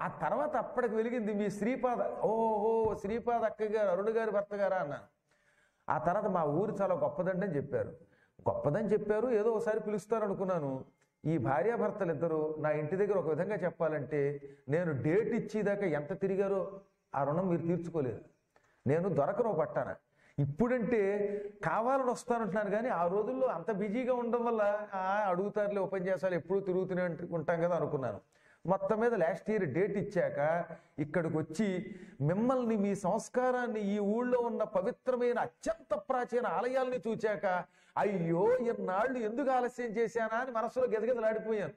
ఆ తర్వాత అప్పటికి వెలిగింది మీ శ్రీపాద ఓహో శ్రీపాద అక్క గారు అరుణ గారి భర్త గారా అన్నాను ఆ తర్వాత మా ఊరు చాలా గొప్పదండి అని చెప్పారు గొప్పదని చెప్పారు ఏదో ఒకసారి పిలుస్తారు అనుకున్నాను ఈ భార్యాభర్తలు ఇద్దరు నా ఇంటి దగ్గర ఒక విధంగా చెప్పాలంటే నేను డేట్ ఇచ్చేదాకా ఎంత తిరిగారో ఆ రుణం మీరు తీర్చుకోలేరు నేను దొరకను ఒక పట్టాన ఇప్పుడంటే కావాలని వస్తానంటున్నాను కానీ ఆ రోజుల్లో అంత బిజీగా ఉండడం వల్ల "ఆ, అడుగుతారులే ఉపన్యాసాలు ఎప్పుడూ తిరుగుతూనే ఉంట- ఉంటాం కదా అనుకున్నాను మొత్తం మీద లాస్ట్ ఇయర్ డేట్ ఇచ్చాక ఇక్కడికి వచ్చి మిమ్మల్ని మీ సంస్కారాన్ని ఈ ఊళ్ళో ఉన్న పవిత్రమైన అత్యంత ప్రాచీన ఆలయాల్ని చూచాక అయ్యో ఎన్నాళ్ళు ఎందుకు ఆలస్యం చేశానా అని మనసులో గెదగెదలాడిపోయాను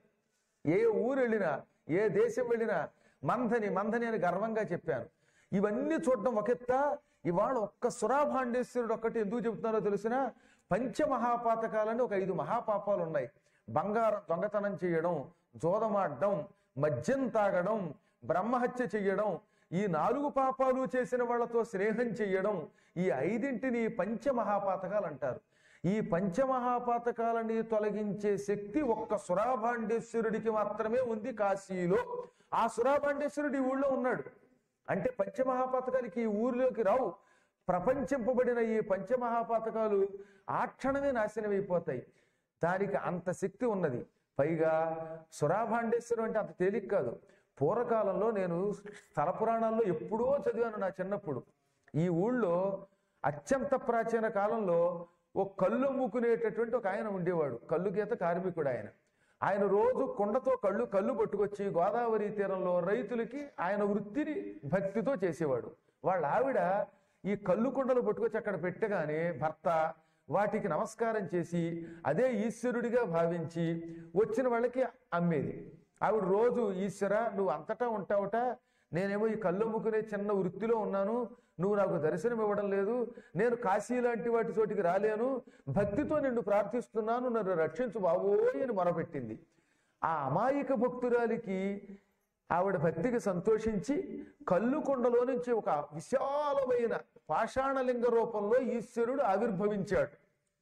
ఏ ఊరు వెళ్ళినా ఏ దేశం వెళ్ళినా మంథని మంథని అని గర్వంగా చెప్పాను ఇవన్నీ చూడడం ఒకెత్త ఇవాళ ఒక్క సురాభాండేశ్వరుడు ఒక్కటి ఎందుకు చెబుతున్నారో తెలిసిన పంచమహాపాతకాలని ఒక ఐదు మహాపాపాలు ఉన్నాయి బంగారం దొంగతనం చేయడం జోదమాడడం మద్యం తాగడం బ్రహ్మహత్య చెయ్యడం ఈ నాలుగు పాపాలు చేసిన వాళ్ళతో స్నేహం చెయ్యడం ఈ ఐదింటిని పంచమహాపాతకాలు అంటారు ఈ పంచమహాపాతకాలని తొలగించే శక్తి ఒక్క సురాభాండేశ్వరుడికి మాత్రమే ఉంది కాశీలో ఆ సురాభాండేశ్వరుడు ఈ ఊళ్ళో ఉన్నాడు అంటే పంచమహాపాతకాలకి ఈ ఊరిలోకి రావు ప్రపంచింపబడిన ఈ పంచమహాపాతకాలు ఆ క్షణమే నాశనమైపోతాయి దానికి అంత శక్తి ఉన్నది పైగా సురాభాండేశ్వరం అంటే అంత తేలిక కాదు పూర్వకాలంలో నేను స్థల పురాణాల్లో ఎప్పుడో చదివాను నా చిన్నప్పుడు ఈ ఊళ్ళో అత్యంత ప్రాచీన కాలంలో ఒక కళ్ళు అమ్ముకునేటటువంటి ఒక ఆయన ఉండేవాడు కళ్ళు గీత కార్మికుడు ఆయన ఆయన రోజు కుండతో కళ్ళు కళ్ళు పట్టుకొచ్చి గోదావరి తీరంలో రైతులకి ఆయన వృత్తిని భక్తితో చేసేవాడు వాళ్ళ ఆవిడ ఈ కళ్ళు కుండలు పట్టుకొచ్చి అక్కడ పెట్టగానే భర్త వాటికి నమస్కారం చేసి అదే ఈశ్వరుడిగా భావించి వచ్చిన వాళ్ళకి అమ్మేది ఆవిడ రోజు ఈశ్వర నువ్వు అంతటా ఉంటావుట నేనేమో ఈ కళ్ళు అమ్ముకునే చిన్న వృత్తిలో ఉన్నాను నువ్వు నాకు దర్శనం ఇవ్వడం లేదు నేను కాశీ లాంటి వాటి చోటికి రాలేను భక్తితో నిన్ను ప్రార్థిస్తున్నాను నన్ను రక్షించు బాబోయ్ అని మొరపెట్టింది ఆ అమాయక భక్తురాలికి ఆవిడ భక్తికి సంతోషించి కళ్ళు కొండలో నుంచి ఒక విశాలమైన పాషాణలింగ రూపంలో ఈశ్వరుడు ఆవిర్భవించాడు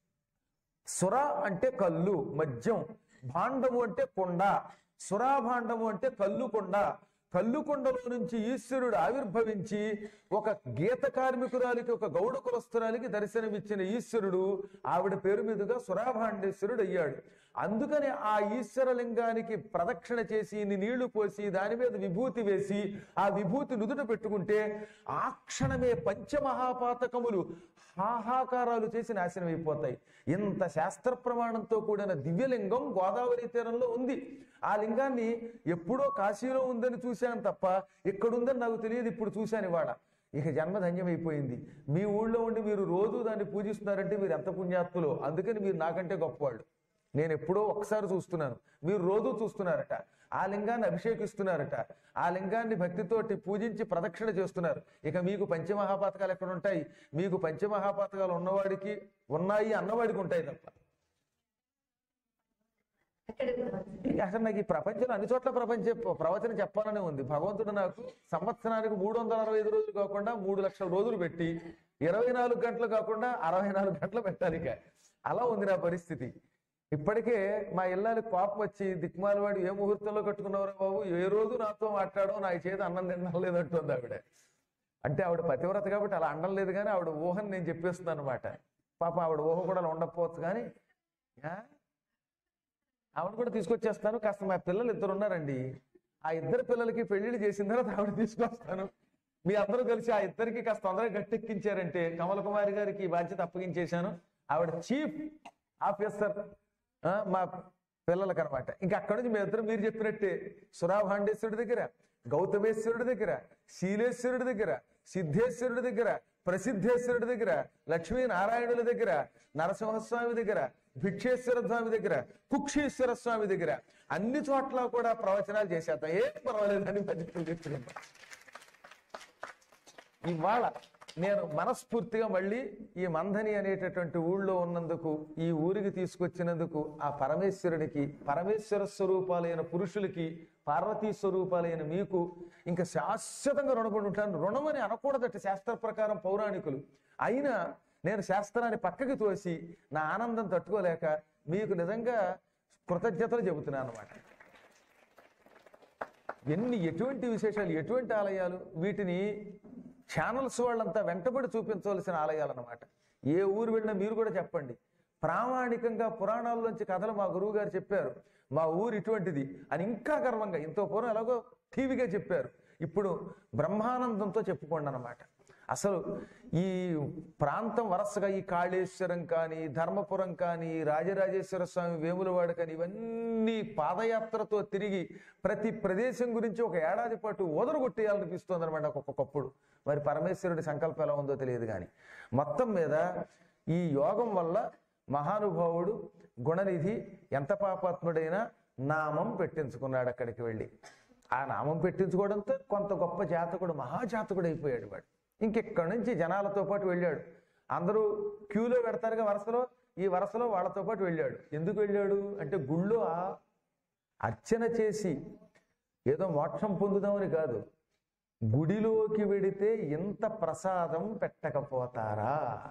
సుర అంటే కళ్ళు మద్యం భాండము అంటే కొండ సురాభాండము అంటే కళ్ళు కొండ కళ్ళు కొండలో నుంచి ఈశ్వరుడు ఆవిర్భవించి ఒక గీత కార్మికురాలికి ఒక గౌడ కులస్తురాలికి దర్శనమిచ్చిన ఈశ్వరుడు ఆవిడ పేరు మీదుగా సురాభాండేశ్వరుడు అయ్యాడు అందుకని ఆ ఈశ్వరలింగానికి ప్రదక్షిణ చేసి ఇన్ని నీళ్లు పోసి దాని మీద విభూతి వేసి ఆ విభూతి నుదుట పెట్టుకుంటే ఆ క్షణమే పంచమహాపాతకములు హాహాకారాలు చేసి నాశనం అయిపోతాయి ఇంత శాస్త్ర ప్రమాణంతో కూడిన దివ్యలింగం గోదావరి తీరంలో ఉంది ఆ లింగాన్ని ఎప్పుడో కాశీలో ఉందని చూశాను తప్ప ఇక్కడుందని నాకు తెలియదు ఇప్పుడు చూశాను ఇవాళ ఇక జన్మ ధన్యమైపోయింది మీ ఊళ్ళో ఉండి మీరు రోజు దాన్ని పూజిస్తున్నారంటే మీరు ఎంత పుణ్యాత్ములో అందుకని మీరు నాకంటే గొప్పవాళ్ళు నేను ఎప్పుడో ఒకసారి చూస్తున్నాను మీరు రోజు చూస్తున్నారట ఆ లింగాన్ని అభిషేకిస్తున్నారట ఆ లింగాన్ని భక్తితోటి పూజించి ప్రదక్షిణ చేస్తున్నారు ఇక మీకు పంచమహాపాతకాలు ఎక్కడ ఉంటాయి మీకు పంచమహాపాతకాలు ఉన్నవాడికి ఉన్నాయి అన్నవాడికి ఉంటాయి తప్ప అసలు నాకు ఈ ప్రపంచంలో అన్ని చోట్ల ప్రపంచ ప్రవచనం చెప్పాలనే ఉంది భగవంతుడు నాకు సంవత్సరానికి మూడు వందల అరవై ఐదు రోజులు కాకుండా మూడు లక్షల రోజులు పెట్టి ఇరవై నాలుగు గంటలు కాకుండా అరవై నాలుగు గంటలు పెట్టాలి ఇక అలా ఉంది నా పరిస్థితి ఇప్పటికే మా ఇల్లాలి కోపం వచ్చి దిక్మాల వాడు ఏ ముహూర్తంలో కట్టుకున్నవరా బాబు ఏ రోజు నాతో మాట్లాడో నా చేతి అన్నం తినడం లేదంటుంది ఆవిడ అంటే ఆవిడ పతివ్రత కాబట్టి అలా అండం లేదు కానీ ఆవిడ ఊహని నేను చెప్పేస్తున్నాను అనమాట పాప ఆవిడ ఊహ కూడా అలా ఉండకపోవచ్చు కానీ యా? ఆవిడ కూడా తీసుకొచ్చేస్తాను కాస్త మా పిల్లలు ఇద్దరు ఉన్నారండి ఆ ఇద్దరు పిల్లలకి పెళ్లిళ్ళు చేసిన తర్వాత ఆవిడ తీసుకొస్తాను మీ అందరూ కలిసి ఆ ఇద్దరికి కాస్త తొందరగా గట్టెక్కించారంటే కమల కుమారి గారికి ఈ బాధ్యత అప్పగించేశాను ఆవిడ చీఫ్ ఆఫీసర్ ఆ, మా పిల్లలకి అనమాట ఇంకా అక్కడ నుంచి మీ ఇద్దరు మీరు చెప్పినట్టే సురాభాండేశ్వరుడి దగ్గర గౌతమేశ్వరుడి దగ్గర శీలేశ్వరుడి దగ్గర సిద్ధేశ్వరుడి దగ్గర ప్రసిద్ధేశ్వరుడి దగ్గర లక్ష్మీ నారాయణుల దగ్గర నరసింహస్వామి దగ్గర భిక్షేశ్వర స్వామి దగ్గర కుక్షేశ్వర స్వామి దగ్గర అన్ని చోట్ల కూడా ప్రవచనాలు చేసేద్దాం ఏం పర్వాలేదని బాధ్యతలు తీసుకుంటాం ఇవాళ నేను మనస్ఫూర్తిగా మళ్ళీ ఈ మంధని అనేటటువంటి ఊళ్ళో ఉన్నందుకు ఈ ఊరికి తీసుకొచ్చినందుకు ఆ పరమేశ్వరుడికి పరమేశ్వర స్వరూపాలైన పురుషులకి పార్వతీ స్వరూపాలైన మీకు ఇంకా శాశ్వతంగా రుణపడి ఉంటాను రుణం అని అనకూడదట శాస్త్ర ప్రకారం పౌరాణికులు అయినా నేను శాస్త్రాన్ని పక్కకి తోసి నా ఆనందం తట్టుకోలేక మీకు నిజంగా కృతజ్ఞతలు చెబుతున్నాను అనమాట ఎన్ని ఎటువంటి విశేషాలు ఎటువంటి ఆలయాలు వీటిని ఛానల్స్ వాళ్ళంతా వెంటబడి చూపించవలసిన ఆలయాలు అన్నమాట ఏ ఊరు వెళ్ళినా మీరు కూడా చెప్పండి ప్రామాణికంగా పురాణాల్లోంచి కథలు మా గురువు గారు చెప్పారు మా ఊరు ఇటువంటిది అని ఇంకా గర్వంగా ఇంతో పూర్వం ఎలాగో టీవీగా చెప్పారు ఇప్పుడు బ్రహ్మానందంతో చెప్పుకోండి అన్నమాట అసలు ఈ ప్రాంతం వరుసగా ఈ కాళేశ్వరం కానీ ధర్మపురం కానీ రాజరాజేశ్వర స్వామి వేములవాడ కానీ ఇవన్నీ పాదయాత్రతో తిరిగి ప్రతి ప్రదేశం గురించి ఒక ఏడాది పాటు ఓదరగొట్టేయాలనిపిస్తుంది అనమాట ఒక్కొక్కప్పుడు మరి పరమేశ్వరుడి సంకల్పం ఎలా ఉందో తెలియదు కానీ మొత్తం మీద ఈ యోగం వల్ల మహానుభావుడు గుణనిధి ఎంత పాపాత్ముడైనా నామం పెట్టించుకున్నాడు అక్కడికి వెళ్ళి ఆ నామం పెట్టించుకోవడంతో కొంత గొప్ప జాతకుడు మహాజాతకుడు అయిపోయాడు వాడు ఇంకెక్కడి నుంచి జనాలతో పాటు వెళ్ళాడు అందరూ క్యూలో పెడతారుగా వరుసలో ఈ వరుసలో వాళ్ళతో పాటు వెళ్ళాడు ఎందుకు వెళ్ళాడు అంటే గుళ్ళో ఆ అర్చన చేసి ఏదో మోక్షం పొందుదామని కాదు గుడిలోకి వెడితే ఇంత ప్రసాదం పెట్టకపోతారా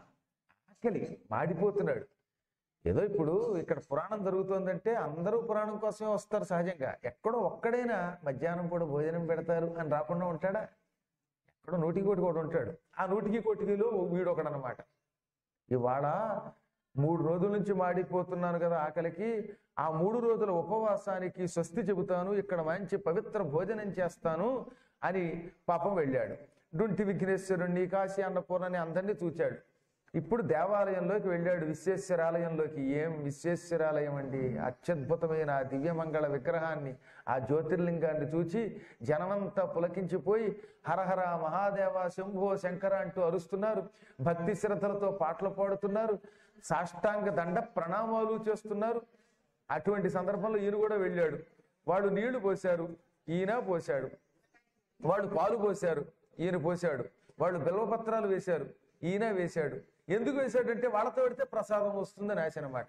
ఆకలి మాడిపోతున్నాడు ఏదో ఇప్పుడు ఇక్కడ పురాణం జరుగుతోందంటే అందరూ పురాణం కోసమే వస్తారు సహజంగా ఎక్కడో ఒక్కడైనా మధ్యాహ్నం కూడా భోజనం పెడతారు అని రాకుండా ఉంటాడా ఎక్కడో నూటికి కోటి కూడా ఉంటాడు ఆ నూటికి కోటికిలో వీడు ఒకడనమాట ఇవాళ మూడు రోజుల నుంచి మాడిపోతున్నాను కదా ఆకలికి ఆ మూడు రోజుల ఉపవాసానికి స్వస్తి చెబుతాను ఇక్కడ మంచి పవిత్ర భోజనం చేస్తాను అని పాపం వెళ్ళాడు డుంటి విఘ్నేశ్వరుణ్ణి కాశీ అన్నపూర్ణని అందరినీ చూచాడు ఇప్పుడు దేవాలయంలోకి వెళ్ళాడు విశ్వేశ్వరాలయంలోకి ఏం విశ్వేశ్వరాలయం అండి అత్యద్భుతమైన ఆ దివ్యమంగళ విగ్రహాన్ని ఆ జ్యోతిర్లింగాన్ని చూచి జనమంతా పులకించిపోయి హరహర మహాదేవ శంభో శంకర అంటూ అరుస్తున్నారు భక్తి శ్రద్ధలతో పాటలు పాడుతున్నారు సాష్టాంగ దండ ప్రణామాలు చేస్తున్నారు అటువంటి సందర్భంలో ఈయన కూడా వెళ్ళాడు వాడు నీళ్లు పోశారు ఈయన పోశాడు వాళ్ళు పాలు పోశారు ఈయన పోశాడు వాళ్ళు బిల్వపత్రాలు వేశారు ఈయన వేశాడు ఎందుకు వేశాడంటే వాళ్ళతో పెడితే ప్రసాదం వస్తుందని ఆశ అనమాట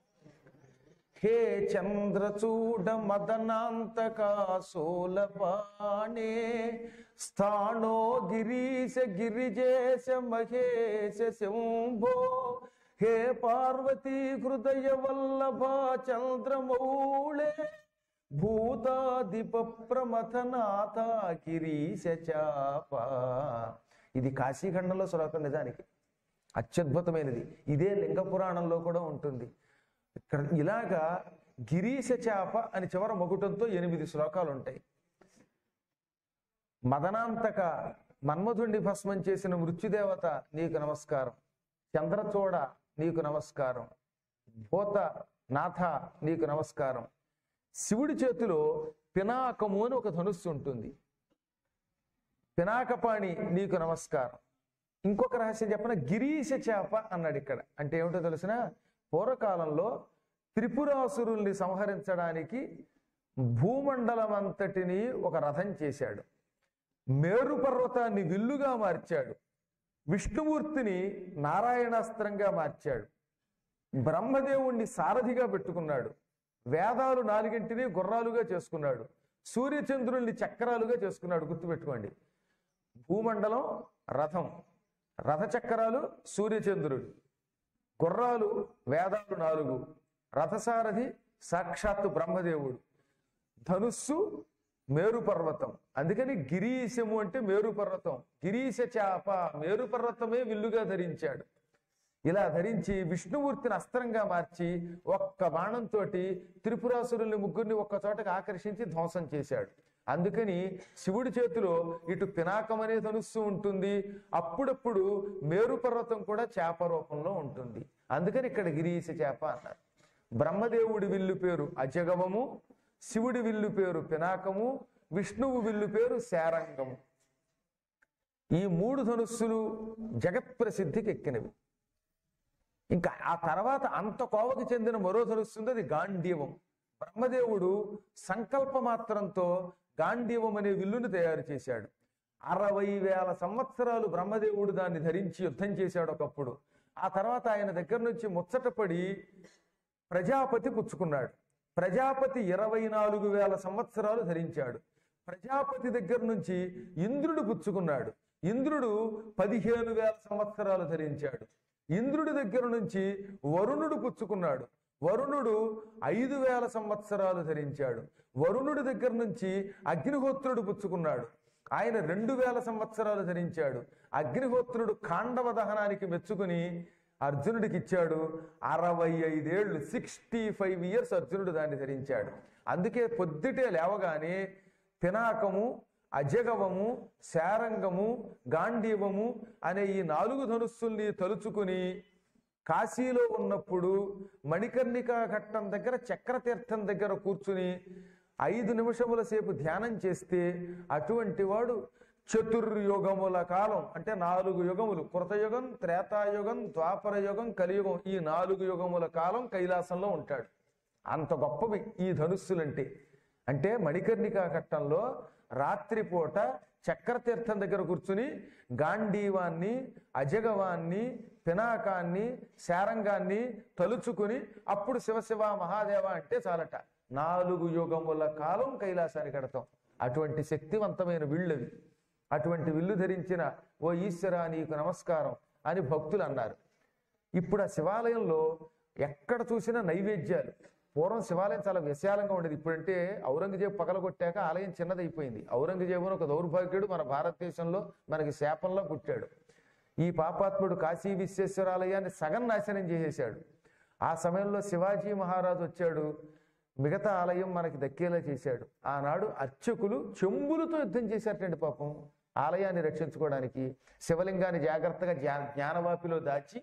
హే చంద్రచూడ మదనాంతకాశూలపాణే స్థాణో గిరీశ గిరిజేశ మహేశ శంభో హే పార్వతీ హృదయ వల్లభ చంద్రమౌళే భూతాదిప ప్రమథనాథ గిరీశ చాప ఇది కాశీఖండంలో శ్లోకం నిజానికి అత్యద్భుతమైనది ఇదే లింగ పురాణంలో కూడా ఉంటుంది ఇక్కడ ఇలాగా గిరీశ చాప అని చివర మొగుటంతో ఎనిమిది శ్లోకాలు ఉంటాయి మదనాంతక మన్మధుండి భస్మం చేసిన మృత్యుదేవత నీకు నమస్కారం చంద్రచూడ నీకు నమస్కారం భూత నాథ నీకు నమస్కారం శివుడి చేతిలో పినాకము అని ఒక ధనుస్సు ఉంటుంది పినాకపాణి నీకు నమస్కారం ఇంకొక రహస్యం చెప్పన గిరీశ చేప అన్నాడు ఇక్కడ అంటే ఏమిటో తెలిసిన పూర్వకాలంలో త్రిపురాసురుల్ని సంహరించడానికి భూమండలం అంతటిని ఒక రథం చేశాడు మేరు పర్వతాన్ని విల్లుగా మార్చాడు విష్ణుమూర్తిని నారాయణాస్త్రంగా మార్చాడు బ్రహ్మదేవుణ్ణి సారథిగా పెట్టుకున్నాడు వేదాలు నాలుగింటిని గుర్రాలుగా చేసుకున్నాడు సూర్యచంద్రుల్ని చక్రాలుగా చేసుకున్నాడు గుర్తుపెట్టుకోండి భూమండలం రథం రథ చక్రాలు సూర్యచంద్రుడు గుర్రాలు వేదాలు నాలుగు రథసారథి సాక్షాత్తు బ్రహ్మదేవుడు ధనుస్సు మేరు పర్వతం అందుకని గిరీశము అంటే మేరు పర్వతం గిరీశ చాప మేరు పర్వతమే విల్లుగా ధరించాడు ఇలా ధరించి విష్ణుమూర్తిని అస్త్రంగా మార్చి ఒక్క బాణంతో త్రిపురాసురుల్ని ముగ్గురిని ఒక్క చోటకి ఆకర్షించి ధ్వంసం చేశాడు అందుకని శివుడి చేతిలో ఇటు పినాకం అనే ధనుస్సు ఉంటుంది అప్పుడప్పుడు మేరు పర్వతం కూడా చేప రూపంలో ఉంటుంది అందుకని ఇక్కడ గిరీశ చేప అన్నారు బ్రహ్మదేవుడి విల్లు పేరు అజగమము శివుడి విల్లు పేరు పినాకము విష్ణువు విల్లు పేరు శారంగము ఈ మూడు ధనుస్సులు జగత్ ప్రసిద్ధికి ఎక్కినవి ఇంకా ఆ తర్వాత అంత కోవకి చెందిన మరో ధనుస్సు ఉంది అది గాంధీవం బ్రహ్మదేవుడు సంకల్ప మాత్రంతో గాంధీవం అనే విల్లును తయారు చేశాడు అరవై వేల సంవత్సరాలు బ్రహ్మదేవుడు దాన్ని ధరించి యుద్ధం చేశాడు ఒకప్పుడు ఆ తర్వాత ఆయన దగ్గర నుంచి ముచ్చటపడి ప్రజాపతి పుచ్చుకున్నాడు ప్రజాపతి ఇరవై నాలుగు వేల సంవత్సరాలు ధరించాడు ప్రజాపతి దగ్గర నుంచి ఇంద్రుడు పుచ్చుకున్నాడు ఇంద్రుడు పదిహేను వేల సంవత్సరాలు ధరించాడు ఇంద్రుడి దగ్గర నుంచి వరుణుడు పుచ్చుకున్నాడు వరుణుడు ఐదు వేల సంవత్సరాలు ధరించాడు వరుణుడి దగ్గర నుంచి అగ్నిహోత్రుడు పుచ్చుకున్నాడు ఆయన రెండు వేల సంవత్సరాలు ధరించాడు అగ్నిహోత్రుడు కాండవ దహనానికి మెచ్చుకుని అర్జునుడికి ఇచ్చాడు అరవై ఐదేళ్లు సిక్స్టీ ఫైవ్ ఇయర్స్ అర్జునుడు దాన్ని ధరించాడు అందుకే పొద్దుటే లేవగానే పినాకము అజగవము శారంగము గాంధీవము అనే ఈ నాలుగు ధనుస్సుల్ని తలుచుకుని కాశీలో ఉన్నప్పుడు మణికర్ణికా ఘట్టం దగ్గర చక్రతీర్థం దగ్గర కూర్చుని ఐదు నిమిషముల సేపు ధ్యానం చేస్తే అటువంటి వాడు చతుర్యుగముల కాలం అంటే నాలుగు యుగములు కృతయుగం త్రేతాయుగం ద్వాపర యుగం కలియుగం ఈ నాలుగు యుగముల కాలం కైలాసంలో ఉంటాడు అంత గొప్పవి ఈ ధనుస్సులంటే అంటే మణికర్ణికా ఘట్టంలో రాత్రిపూట చక్రతీర్థం దగ్గర కూర్చుని గాంధీవాన్ని అజగవాన్ని పినాకాన్ని శారంగాన్ని తలుచుకుని అప్పుడు శివశివ మహాదేవ అంటే చాలట నాలుగు యుగముల కాలం కైలాసానికి కడతాం అటువంటి శక్తివంతమైన విళ్ళవి అటువంటి విల్లు ధరించిన ఓ ఈశ్వర నీకు నమస్కారం అని భక్తులు అన్నారు ఇప్పుడు ఆ శివాలయంలో ఎక్కడ చూసినా నైవేద్యాలు పూర్వం శివాలయం చాలా విశాలంగా ఉండేది ఇప్పుడంటే ఔరంగజేబు పగలగొట్టాక ఆలయం చిన్నదైపోయింది ఔరంగజేబు అని ఒక దౌర్భాగ్యుడు మన భారతదేశంలో మనకి శాపంలో పుట్టాడు ఈ పాపాత్ముడు కాశీ విశ్వేశ్వరాలయాన్ని సగం నాశనం చేసేశాడు ఆ సమయంలో శివాజీ మహారాజు వచ్చాడు మిగతా ఆలయం మనకి దక్కేలా చేశాడు ఆనాడు అర్చకులు చెంబులతో యుద్ధం చేశారటండి పాపం ఆలయాన్ని రక్షించుకోవడానికి శివలింగాన్ని జాగ్రత్తగా జ్ఞా జ్ఞానవాపిలో దాచి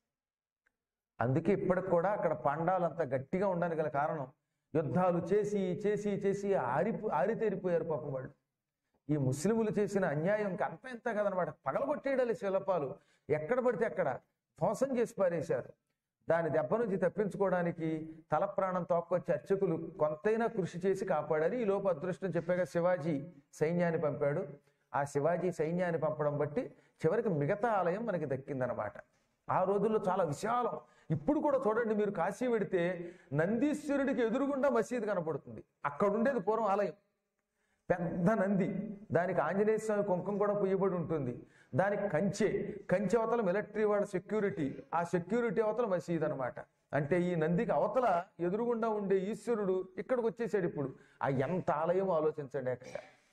అందుకే ఇప్పటికి కూడా అక్కడ పండాలంత గట్టిగా ఉండడానికి గల కారణం యుద్ధాలు చేసి చేసి చేసి ఆరిపో ఆరితేరిపోయారు పాపం వాళ్ళు ఈ ముస్లిములు చేసిన అన్యాయంకి అంత ఇంత కదనమాట పగలగొట్టేయడాలి శిలపాలు ఎక్కడ పడితే అక్కడ ధ్వంసం చేసి పారేశారు దాని దెబ్బ నుంచి తప్పించుకోవడానికి తల ప్రాణం తోక్కొచ్చి అర్చకులు కొంతైనా కృషి చేసి కాపాడారు ఈ లోపు అదృష్టం చెప్పాక శివాజీ సైన్యాన్ని పంపాడు ఆ శివాజీ సైన్యాన్ని పంపడం బట్టి చివరికి మిగతా ఆలయం మనకి దక్కిందనమాట ఆ రోజుల్లో చాలా విశాలం ఇప్పుడు కూడా చూడండి మీరు కాశీ వెడితే నందీశ్వరుడికి ఎదురుగుండా మసీదు కనపడుతుంది అక్కడ ఉండేది పూర్వం ఆలయం పెద్ద నంది దానికి ఆంజనేయ స్వామి కుంకం కూడా పుయ్యబడి ఉంటుంది దానికి కంచె కంచె అవతల మిలిటరీ వాళ్ళ సెక్యూరిటీ ఆ సెక్యూరిటీ అవతల మసీద్ అనమాట అంటే ఈ నందికి అవతల ఎదురుగుండా ఉండే ఈశ్వరుడు ఇక్కడికి వచ్చేసాడు ఇప్పుడు ఆ ఎంత ఆలయం ఆలోచించండి అక్కడ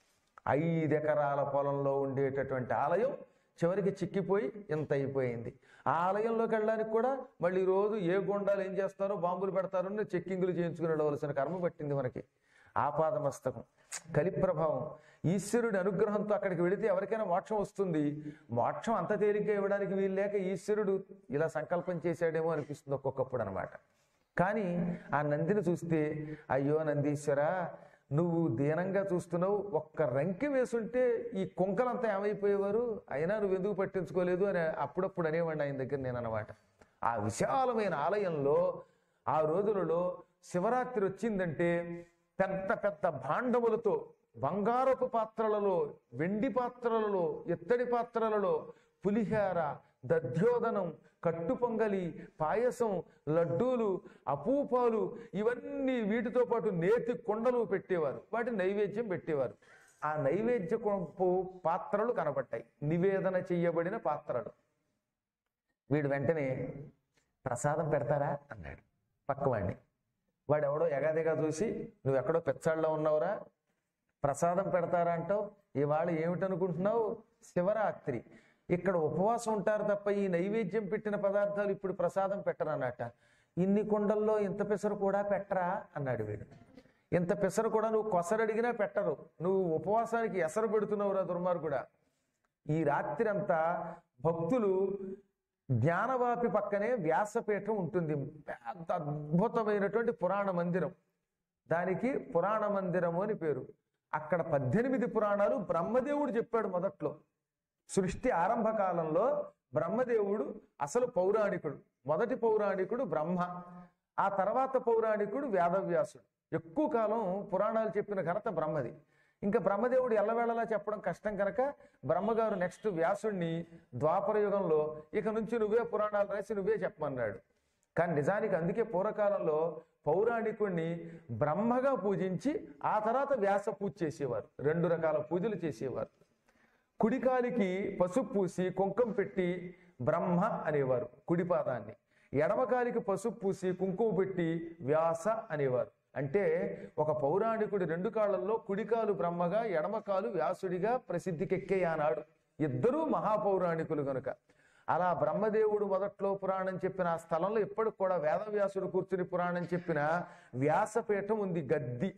ఐదు ఎకరాల పొలంలో ఉండేటటువంటి ఆలయం చివరికి చిక్కిపోయి ఇంత అయిపోయింది ఆ ఆలయంలోకి వెళ్ళడానికి కూడా మళ్ళీ రోజు ఏ గుండాలు ఏం చేస్తారో బాంబులు పెడతారో అని చెక్కింగులు చేయించుకుని వెళ్ళవలసిన కర్మ పట్టింది మనకి ఆపాదమస్తకం కలి ప్రభావం ఈశ్వరుడి అనుగ్రహంతో అక్కడికి వెళితే ఎవరికైనా మోక్షం వస్తుంది మోక్షం అంత తేలిగ్గా ఇవ్వడానికి వీలు లేక ఈశ్వరుడు ఇలా సంకల్పం చేశాడేమో అనిపిస్తుంది ఒక్కొక్కప్పుడు అనమాట కానీ ఆ నందిని చూస్తే అయ్యో నందీశ్వర నువ్వు దీనంగా చూస్తున్నావు ఒక్క రంకి వేసుంటే ఈ కుంకలంతా ఏమైపోయేవారు అయినా నువ్వు ఎందుకు పట్టించుకోలేదు అని అప్పుడప్పుడు అనేవాడిని ఆయన దగ్గర నేను అనమాట ఆ విశాలమైన ఆలయంలో ఆ రోజులలో శివరాత్రి వచ్చిందంటే పెద్ద పెద్ద భాండములతో బంగారపు పాత్రలలో వెండి పాత్రలలో ఇత్తడి పాత్రలలో పులిహార దధ్యోదనం కట్టు పొంగలి పాయసం లడ్డూలు అపూపాలు ఇవన్నీ వీటితో పాటు నేతి కొండలు పెట్టేవారు వాటి నైవేద్యం పెట్టేవారు ఆ నైవేద్య కొంపు పాత్రలు కనబడ్డాయి నివేదన చెయ్యబడిన పాత్రలు వీడు వెంటనే ప్రసాదం పెడతారా అన్నాడు పక్కవాడిని వాడు ఎవడో ఎగాదిగా చూసి నువ్వు ఎక్కడో పెచ్చాళ్ళలో ఉన్నావురా ప్రసాదం పెడతారా అంటావు ఇవాళ ఏమిటనుకుంటున్నావు శివరాత్రి ఇక్కడ ఉపవాసం ఉంటారు తప్ప ఈ నైవేద్యం పెట్టిన పదార్థాలు ఇప్పుడు ప్రసాదం పెట్టరన్నట ఇన్ని కుండల్లో ఇంత పెసరు కూడా పెట్టరా అన్నాడు వీడు ఇంత పెసరు కూడా నువ్వు కొసరడిగినా పెట్టరు నువ్వు ఉపవాసానికి ఎసరు పెడుతున్నావురా దుర్మార్గుడా ఈ రాత్రి అంతా భక్తులు జ్ఞానవాపి పక్కనే వ్యాసపీఠం ఉంటుంది పెద్ద అద్భుతమైనటువంటి పురాణ మందిరం దానికి పురాణ మందిరము అని పేరు అక్కడ పద్దెనిమిది పురాణాలు బ్రహ్మదేవుడు చెప్పాడు మొదట్లో సృష్టి ఆరంభ కాలంలో బ్రహ్మదేవుడు అసలు పౌరాణికుడు మొదటి పౌరాణికుడు బ్రహ్మ ఆ తర్వాత పౌరాణికుడు వేదవ్యాసుడు ఎక్కువ కాలం పురాణాలు చెప్పిన ఘనత బ్రహ్మది ఇంకా బ్రహ్మదేవుడు ఎల్లవేళలా చెప్పడం కష్టం కనుక బ్రహ్మగారు నెక్స్ట్ వ్యాసుడిని ద్వాపర యుగంలో ఇక నుంచి నువ్వే పురాణాలు రాసి నువ్వే చెప్పమన్నాడు కానీ నిజానికి అందుకే పూర్వకాలంలో పౌరాణికుణ్ణి బ్రహ్మగా పూజించి ఆ తర్వాత వ్యాస పూజ చేసేవారు రెండు రకాల పూజలు చేసేవారు కుడికాలికి పసుపు పూసి కుంకం పెట్టి బ్రహ్మ అనేవారు కుడిపాదాన్ని ఎడమకాలికి పసుపు పూసి కుంకుమ పెట్టి వ్యాస అనేవారు అంటే ఒక పౌరాణికుడి రెండు కాళ్ళల్లో కుడికాలు బ్రహ్మగా ఎడమకాలు వ్యాసుడిగా ప్రసిద్ధికెక్కే ఆనాడు ఇద్దరూ మహాపౌరాణికులు గనుక అలా బ్రహ్మదేవుడు మొదట్లో పురాణం చెప్పిన ఆ స్థలంలో ఇప్పటికి కూడా వేదవ్యాసుడు కూర్చుని పురాణం చెప్పిన వ్యాసపీఠం ఉంది గద్ది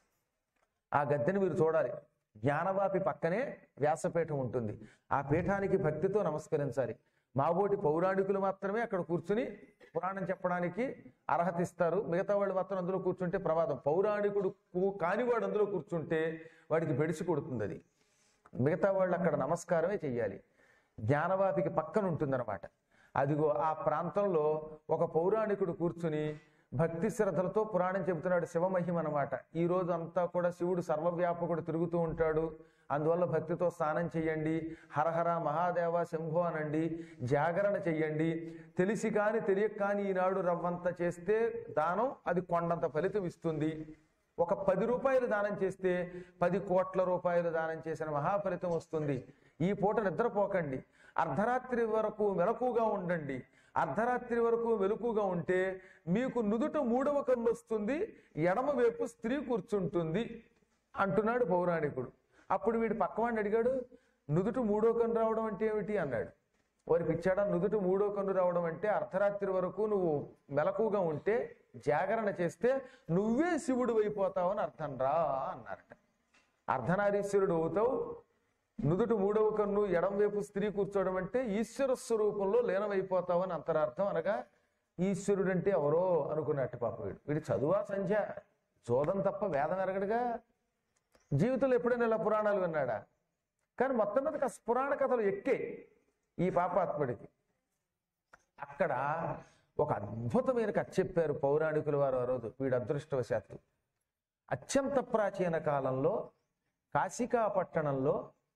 ఆ గద్దెని మీరు చూడాలి జ్ఞానవాపి పక్కనే వ్యాసపీఠం ఉంటుంది ఆ పీఠానికి భక్తితో నమస్కరించాలి మాబోటి పౌరాణికులు మాత్రమే అక్కడ కూర్చుని పురాణం చెప్పడానికి అర్హత ఇస్తారు మిగతా వాళ్ళు మాత్రం అందులో కూర్చుంటే ప్రమాదం పౌరాణికుడు కు- కానివాడు అందులో కూర్చుంటే వాడికి బెడిసి కొడుతుంది అది మిగతా వాళ్ళు అక్కడ నమస్కారమే చెయ్యాలి జ్ఞానవాపికి పక్కన ఉంటుందన్నమాట అదిగో ఆ ప్రాంతంలో ఒక పౌరాణికుడు కూర్చుని భక్తి శ్రద్ధలతో పురాణం చెబుతున్నాడు శివమహిమ అన్నమాట ఈ రోజు అంతా కూడా శివుడు సర్వవ్యాపకుడు తిరుగుతూ ఉంటాడు అందువల్ల భక్తితో స్నానం చెయ్యండి హరహర మహాదేవ శంభో అనండి జాగరణ చెయ్యండి తెలిసి కాని తెలియక కాని ఈనాడు రవ్వంత చేస్తే దానం అది కొండంత ఫలితం ఇస్తుంది ఒక పది రూపాయలు దానం చేస్తే పది కోట్ల రూపాయలు దానం చేసిన మహాఫలితం వస్తుంది ఈ పూట నిద్రపోకండి అర్ధరాత్రి వరకు మెలకుగా ఉండండి అర్ధరాత్రి వరకు మెలకుగా ఉంటే మీకు నుదుట మూడవ కన్ను వస్తుంది ఎడమ వైపు స్త్రీ కూర్చుంటుంది అంటున్నాడు పౌరాణికుడు అప్పుడు వీడు పక్కవాడిని అడిగాడు నుదుట మూడో కన్ను రావడం అంటే ఏమిటి అన్నాడు వారికి ఇచ్చాడా నుదుట మూడో కన్ను రావడం అంటే అర్ధరాత్రి వరకు నువ్వు మెలకుగా ఉంటే జాగరణ చేస్తే నువ్వే శివుడు అయిపోతావని అర్థం రా అన్నారట అర్ధనారీశ్వరుడు అవుతావు నుదుట మూడవ కన్ను ఎడం వైపు స్త్రీ కూర్చోవడం అంటే ఈశ్వర స్వరూపంలో లీనమైపోతావని అంతరార్థం అనగా ఈశ్వరుడు అంటే ఎవరో అనుకున్నట్టు పాప వీడు వీడి చదువా సంధ్య జోదం తప్ప వేదం ఎరగడుగా జీవితంలో ఎప్పుడైనా ఇలా పురాణాలు విన్నాడా కానీ మొత్తం మీద కాస్త పురాణ కథలు ఎక్కే ఈ పాపాత్ముడికి అక్కడ ఒక అద్భుతమైన కథ చెప్పారు పౌరాణికుల వారు ఆ రోజు వీడు అదృష్టవశాత్తు అత్యంత ప్రాచీన కాలంలో కాశికా పట్టణంలో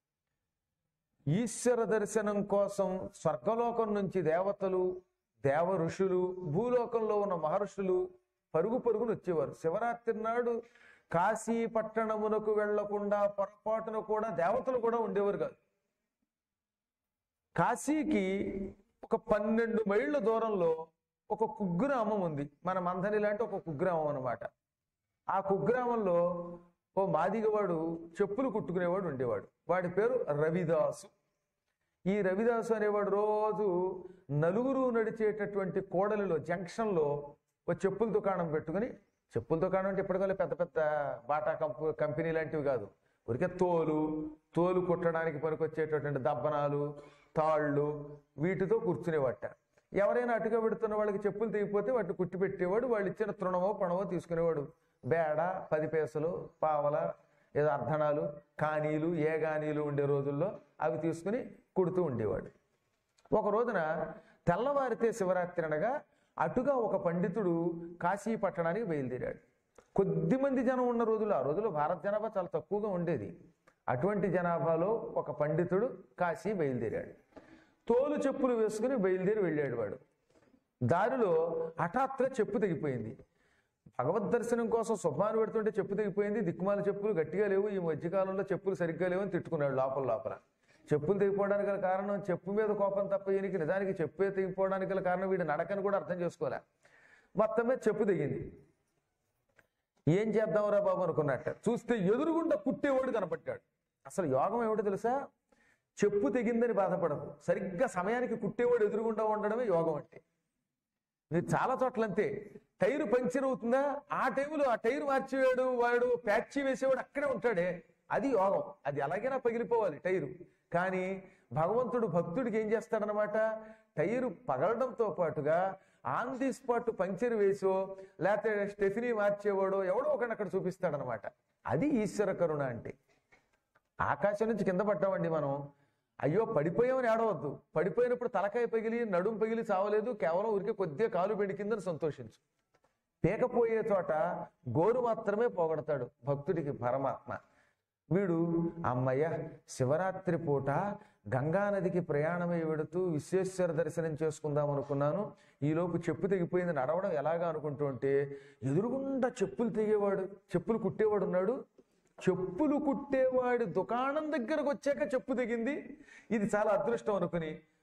ఈశ్వర దర్శనం కోసం స్వర్గలోకం నుంచి దేవతలు దేవ ఋషులు భూలోకంలో ఉన్న మహర్షులు పరుగు పరుగును వచ్చేవారు శివరాత్రి నాడు కాశీ పట్టణమునకు వెళ్లకుండా పొరపాటున కూడా దేవతలు కూడా ఉండేవారు కాదు కాశీకి ఒక పన్నెండు మైళ్ళ దూరంలో ఒక కుగ్రామం ఉంది మన మంథని లాంటి ఒక కుగ్రామం అన్నమాట ఆ కుగ్రామంలో ఓ మాదిగవాడు చెప్పులు కుట్టుకునేవాడు ఉండేవాడు వాడి పేరు రవిదాసు ఈ రవిదాసు అనేవాడు రోజు నలుగురు నడిచేటటువంటి కోడలిలో జంక్షన్లో ఒక చెప్పుల దుకాణం పెట్టుకుని చెప్పుల దుకాణం అంటే ఇప్పటికల్లా పెద్ద పెద్ద బాటా కంపు కంపెనీ లాంటివి కాదు ఊరికే తోలు తోలు కుట్టడానికి పనికొచ్చేటటువంటి దబ్బనాలు తాళ్ళు వీటితో కూర్చునేవాట ఎవరైనా అటుగా పెడుతున్న వాళ్ళకి చెప్పులు తెగిపోతే వాటిని కుట్టి పెట్టేవాడు వాళ్ళు ఇచ్చిన తృణమో పణమో తీసుకునేవాడు బేడ పది పైసలు పావల ఏదో అర్ధనాలు కానీలు ఏ గానీలు ఉండే రోజుల్లో అవి తీసుకుని కుడుతూ ఉండేవాడు ఒక రోజున తెల్లవారితే శివరాత్రి అనగా అటుగా ఒక పండితుడు కాశీ పట్టణానికి బయలుదేరాడు కొద్ది మంది జనం ఉన్న రోజులు ఆ రోజుల్లో భారత జనాభా చాలా తక్కువగా ఉండేది అటువంటి జనాభాలో ఒక పండితుడు కాశీ బయలుదేరాడు తోలు చెప్పులు వేసుకుని బయలుదేరి వెళ్ళాడు వాడు దారిలో హఠాత్తుగా చెప్పు తెగిపోయింది భగవద్ దర్శనం కోసం శుభాన్ని పెడుతుంటే చెప్పు తెగిపోయింది దిక్కుమాల చెప్పులు గట్టిగా లేవు ఈ మధ్యకాలంలో చెప్పులు సరిగ్గా లేవు అని తిట్టుకున్నాడు లోపల లోపల చెప్పులు తెగిపోవడానికి గల కారణం చెప్పు మీద కోపం తప్ప ఈయనకి నిజానికి చెప్పే తెగిపోవడానికి గల కారణం వీడి నడకని కూడా అర్థం చేసుకోలే మొత్తం మీద చెప్పు తెగింది ఏం చేద్దాంరా బాబు అనుకున్నట్ట చూస్తే ఎదురుగుండా కుట్టేవాడు కనపడ్డాడు అసలు యోగం ఏమిటో తెలుసా చెప్పు తెగిందని బాధపడకు సరిగ్గా సమయానికి కుట్టేవాడు ఎదురుగుండా ఉండడమే యోగం అంటే మీరు చాలా చోట్ల అంతే టైరు పంక్చర్ అవుతుందా ఆ టైంలో ఆ టైర్ మార్చేవాడు వాడు ప్యాచ్ వేసేవాడు అక్కడే ఉంటాడే అది యోగం అది ఎలాగైనా పగిలిపోవాలి టైరు కానీ భగవంతుడు భక్తుడికి ఏం చేస్తాడనమాట టైరు పగలడంతో పాటుగా ఆన్ ది స్పాట్ పంక్చర్ వేసో లేకపోతే స్టెఫినీ మార్చేవాడో ఎవడో ఒకటి అక్కడ చూపిస్తాడనమాట అది ఈశ్వర కరుణ అంటే ఆకాశం నుంచి కింద పడ్డామండి మనం అయ్యో పడిపోయామని ఏడవద్దు పడిపోయినప్పుడు తలకాయ పగిలి నడుం పగిలి చావలేదు కేవలం ఊరికే కొద్దిగా కాలు బెడికిందని సంతోషించు పేకపోయే చోట గోరు మాత్రమే పోగొడతాడు భక్తుడికి పరమాత్మ వీడు అమ్మయ్య శివరాత్రి పూట గంగా నదికి ప్రయాణమై వెడుతూ విశ్వేశ్వర దర్శనం చేసుకుందాం అనుకున్నాను ఈలోపు చెప్పు తెగిపోయింది నడవడం ఎలాగా అనుకుంటూ ఉంటే ఎదురుగుండా చెప్పులు తెగేవాడు చెప్పులు కుట్టేవాడు ఉన్నాడు చెప్పులు కుట్టేవాడి దుకాణం దగ్గరకు వచ్చాక చెప్పు తెగింది ఇది చాలా అదృష్టం అనుకుని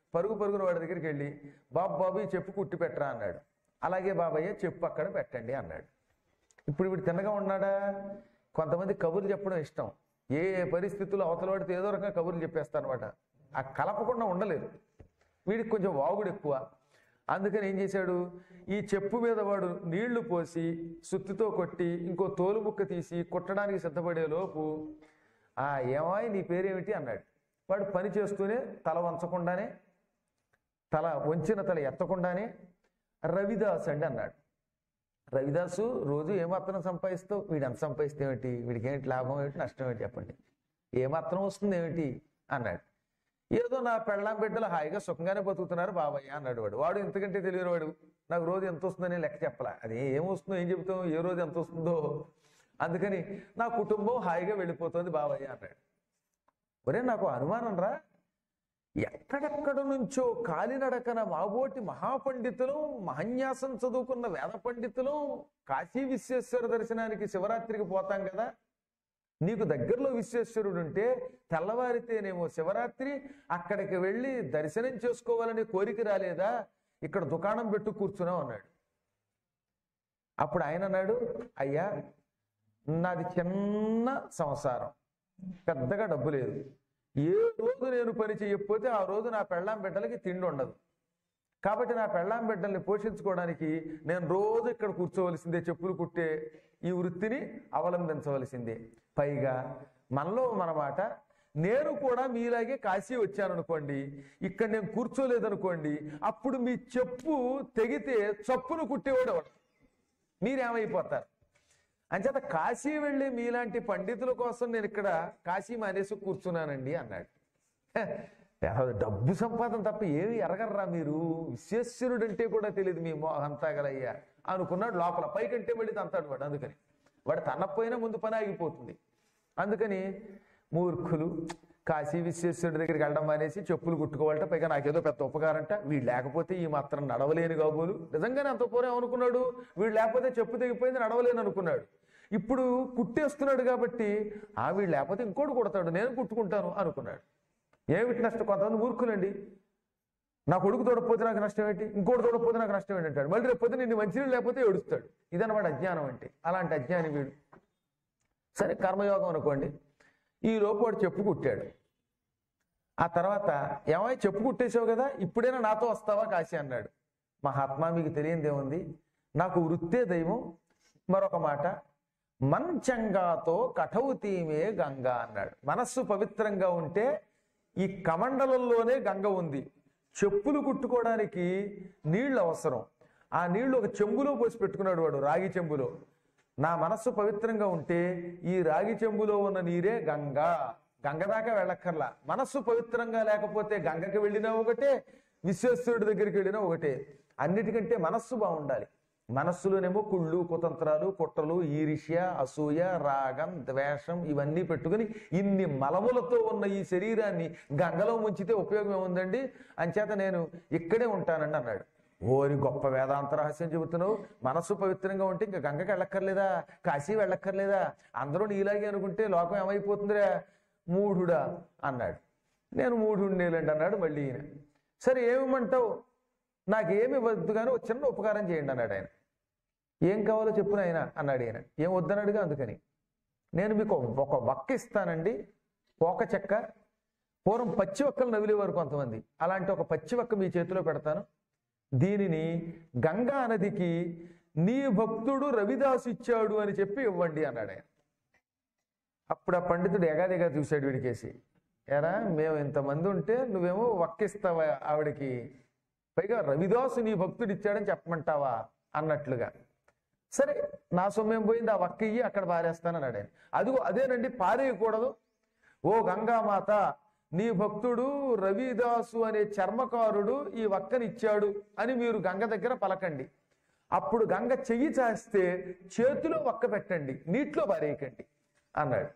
పరుగు పరుగున వాడి దగ్గరికి వెళ్ళి బాబు బాబు ఈ చెప్పు కుట్టి పెట్టరా అన్నాడు అలాగే బాబయ్య చెప్పు అక్కడ పెట్టండి అన్నాడు ఇప్పుడు వీడు తిన్నగా ఉన్నాడా కొంతమంది కబుర్లు చెప్పడం ఇష్టం ఏ ఏ పరిస్థితుల్లో అవతల వాడితో ఏదో రకంగా కబుర్లు చెప్పేస్తారనమాట ఆ కలపకుండా ఉండలేరు వీడికి కొంచెం వాగుడు ఎక్కువ అందుకని ఏం చేశాడు ఈ చెప్పు మీద వాడు నీళ్లు పోసి సుత్తితో కొట్టి ఇంకో తోలు ముక్క తీసి కుట్టడానికి సిద్ధపడే లోపు ఆ ఏమాయ్ నీ పేరేమిటి అన్నాడు వాడు పని చేస్తూనే తల వంచకుండానే తల వంచిన తల ఎత్తకుండానే రవిదాస్ అండి అన్నాడు రవిదాసు రోజు ఏమాత్రం సంపాదిస్తావు వీడు ఎంత సంపాదిస్తే ఏమిటి వీడికి ఏంటి లాభం ఏమిటి నష్టం ఏంటి చెప్పండి ఏమాత్రం వస్తుంది ఏమిటి అన్నాడు ఏదో నా పెళ్ళాం బిడ్డలు హాయిగా సుఖంగానే బతుకుతున్నారు బాబాయ్ అన్నాడు వాడు వాడు ఇంతకంటే తెలియని వాడు నాకు రోజు ఎంత వస్తుందని లెక్క చెప్పలా అది ఏం వస్తుందో ఏం చెబుతాం ఏ రోజు ఎంత వస్తుందో అందుకని నా కుటుంబం హాయిగా వెళ్ళిపోతుంది బాబాయ్ అన్నాడు ఒరే నాకు అనుమానం రా ఎక్కడెక్కడ నుంచో కాలినడకన మాబోటి మహాపండితులు మహన్యాసం చదువుకున్న వేద పండితులు కాశీ విశ్వేశ్వర దర్శనానికి శివరాత్రికి పోతాం కదా నీకు దగ్గరలో విశ్వేశ్వరుడు ఉంటే తెల్లవారితేనేమో శివరాత్రి అక్కడికి వెళ్ళి దర్శనం చేసుకోవాలనే కోరిక రాలేదా ఇక్కడ దుకాణం పెట్టు కూర్చున్నావు అన్నాడు అప్పుడు ఆయన అన్నాడు అయ్యా నాది చిన్న సంసారం పెద్దగా డబ్బు లేదు ఏ రోజు నేను పని చేయకపోతే ఆ రోజు నా పెళ్ళాం బిడ్డలకి తిండి ఉండదు కాబట్టి నా పెళ్ళాం బిడ్డల్ని పోషించుకోవడానికి నేను రోజు ఇక్కడ కూర్చోవలసిందే చెప్పులు కుట్టే ఈ వృత్తిని అవలంబించవలసిందే పైగా మనలో మనమాట నేను కూడా మీలాగే కాశీ వచ్చాననుకోండి ఇక్కడ నేను కూర్చోలేదనుకోండి అప్పుడు మీ చెప్పు తెగితే చప్పును కుట్టేవాడు ఎవడు మీరేమైపోతారు అంచేత కాశీ వెళ్ళి మీలాంటి పండితుల కోసం నేను ఇక్కడ కాశీ మానేసి కూర్చున్నానండి అన్నాడు హె, ఏదో డబ్బు సంపాదన తప్ప ఏమి ఎరగర్రా మీరు విశ్వేశ్వరుడు అంటే కూడా తెలియదు మీ అంతా గలయ్యా అనుకున్నాడు లోపల పైకంటే వెళ్ళి తంతాడు వాడు అందుకని వాడు తన్నపోయినా ముందు పని ఆగిపోతుంది అందుకని మూర్ఖులు కాశీ విశ్వేశ్వరుడి దగ్గరికి వెళ్ళడం మానేసి చెప్పులు కుట్టుకోవాలంటే పైగా నాకేదో పెద్ద ఉపకారంట వీడు లేకపోతే ఈ మాత్రం నడవలేని కాబోలు నిజంగానే అంత పూర్వం అనుకున్నాడు వీడు లేకపోతే చెప్పు తెగిపోయింది నడవలేను అనుకున్నాడు ఇప్పుడు కుట్టేస్తున్నాడు కాబట్టి ఆ వీడు లేకపోతే ఇంకోటి కుడతాడు నేను కుట్టుకుంటాను అనుకున్నాడు ఏమిటి నష్టం కొంతమంది మూర్ఖులండి నా కొడుకు తోడకపోతే నాకు నష్టం ఏంటి ఇంకోటి తోడకపోతే నాకు నష్టం ఏంటి అంటాడు మళ్ళీ రేపు పొద్దున్న నిన్ను మంచినీళ్ళు లేకపోతే ఏడుస్తాడు ఇదన్నమాట అజ్ఞానం అంటే అలాంటి అజ్ఞాని వీడు సరే కర్మయోగం అనుకోండి ఈ లోపు వాడు చెప్పు కుట్టాడు ఆ తర్వాత ఏమై చెప్పు కుట్టేసావు కదా ఇప్పుడైనా నాతో వస్తావా కాశీ అన్నాడు మహాత్మా మీకు తెలియందేముంది నాకు వృత్తే దైవం మరొక మాట మంచంగాతో కఠౌతీమే గంగా అన్నాడు మనస్సు పవిత్రంగా ఉంటే ఈ కమండలంలోనే గంగ ఉంది చెప్పులు కుట్టుకోవడానికి నీళ్లు అవసరం ఆ నీళ్లు ఒక చెంబులో పోసి పెట్టుకున్నాడు వాడు రాగి చెంబులో నా మనస్సు పవిత్రంగా ఉంటే ఈ రాగి చెంబులో ఉన్న నీరే గంగ గంగ దాకా వెళ్ళక్కర్లా మనస్సు పవిత్రంగా లేకపోతే గంగకి వెళ్ళినా ఒకటే విశ్వేశ్వరుడి దగ్గరికి వెళ్ళినా ఒకటే అన్నిటికంటే మనస్సు బాగుండాలి మనస్సులోనేమో కుళ్ళు కుతంత్రాలు కుట్రలు ఈర్ష్య అసూయ రాగం ద్వేషం ఇవన్నీ పెట్టుకుని ఇన్ని మలములతో ఉన్న ఈ శరీరాన్ని గంగలో ముంచితే ఉపయోగం ఏముందండి అంచేత నేను ఇక్కడే ఉంటానండి అన్నాడు ఓరి గొప్ప వేదాంత రహస్యం చెబుతున్నావు మనస్సు పవిత్రంగా ఉంటే ఇంకా గంగకి వెళ్ళక్కర్లేదా కాశీ వెళ్ళక్కర్లేదా అందరూ నీలాగే అనుకుంటే లోకం ఏమైపోతుందిరా మూఢుడా అన్నాడు నేను మూఢుండేలేండి అన్నాడు మళ్ళీ ఈయన సరే ఏమిమంటావు నాకేమి వద్దు కానీ ఒక చిన్న ఉపకారం చేయండి అన్నాడు ఆయన ఏం కావాలో చెప్పున ఆయన అన్నాడు ఆయన ఏం వద్దన్నాడుగా అందుకని నేను మీకు ఒక వక్క ఇస్తానండి పోక చెక్క పూర్వం పచ్చి వక్కలు నవిలేవారు కొంతమంది అలాంటి ఒక పచ్చి వక్క మీ చేతిలో పెడతాను దీనిని గంగా నదికి నీ భక్తుడు రవిదాసు ఇచ్చాడు అని చెప్పి ఇవ్వండి అన్నాడు ఆయన అప్పుడు ఆ పండితుడు ఎగాదిగా చూశాడు వీడికేసి ఎరా మేము ఇంతమంది ఉంటే నువ్వేమో వక్కిస్తావా ఆవిడకి పైగా రవిదాసు నీ భక్తుడు ఇచ్చాడని చెప్పమంటావా అన్నట్లుగా సరే నా సొమ్మేం పోయింది ఆ వక్క ఇయ్యి అక్కడ పారేస్తానన్నాడు ఆయన అదిగో అదేనండి పారేయకూడదు ఓ గంగామాత నీ భక్తుడు రవిదాసు అనే చర్మకారుడు ఈ వక్కని ఇచ్చాడు అని మీరు గంగ దగ్గర పలకండి అప్పుడు గంగ చెయ్యి చాస్తే చేతిలో వక్క పెట్టండి నీటిలో పారేయకండి అన్నాడు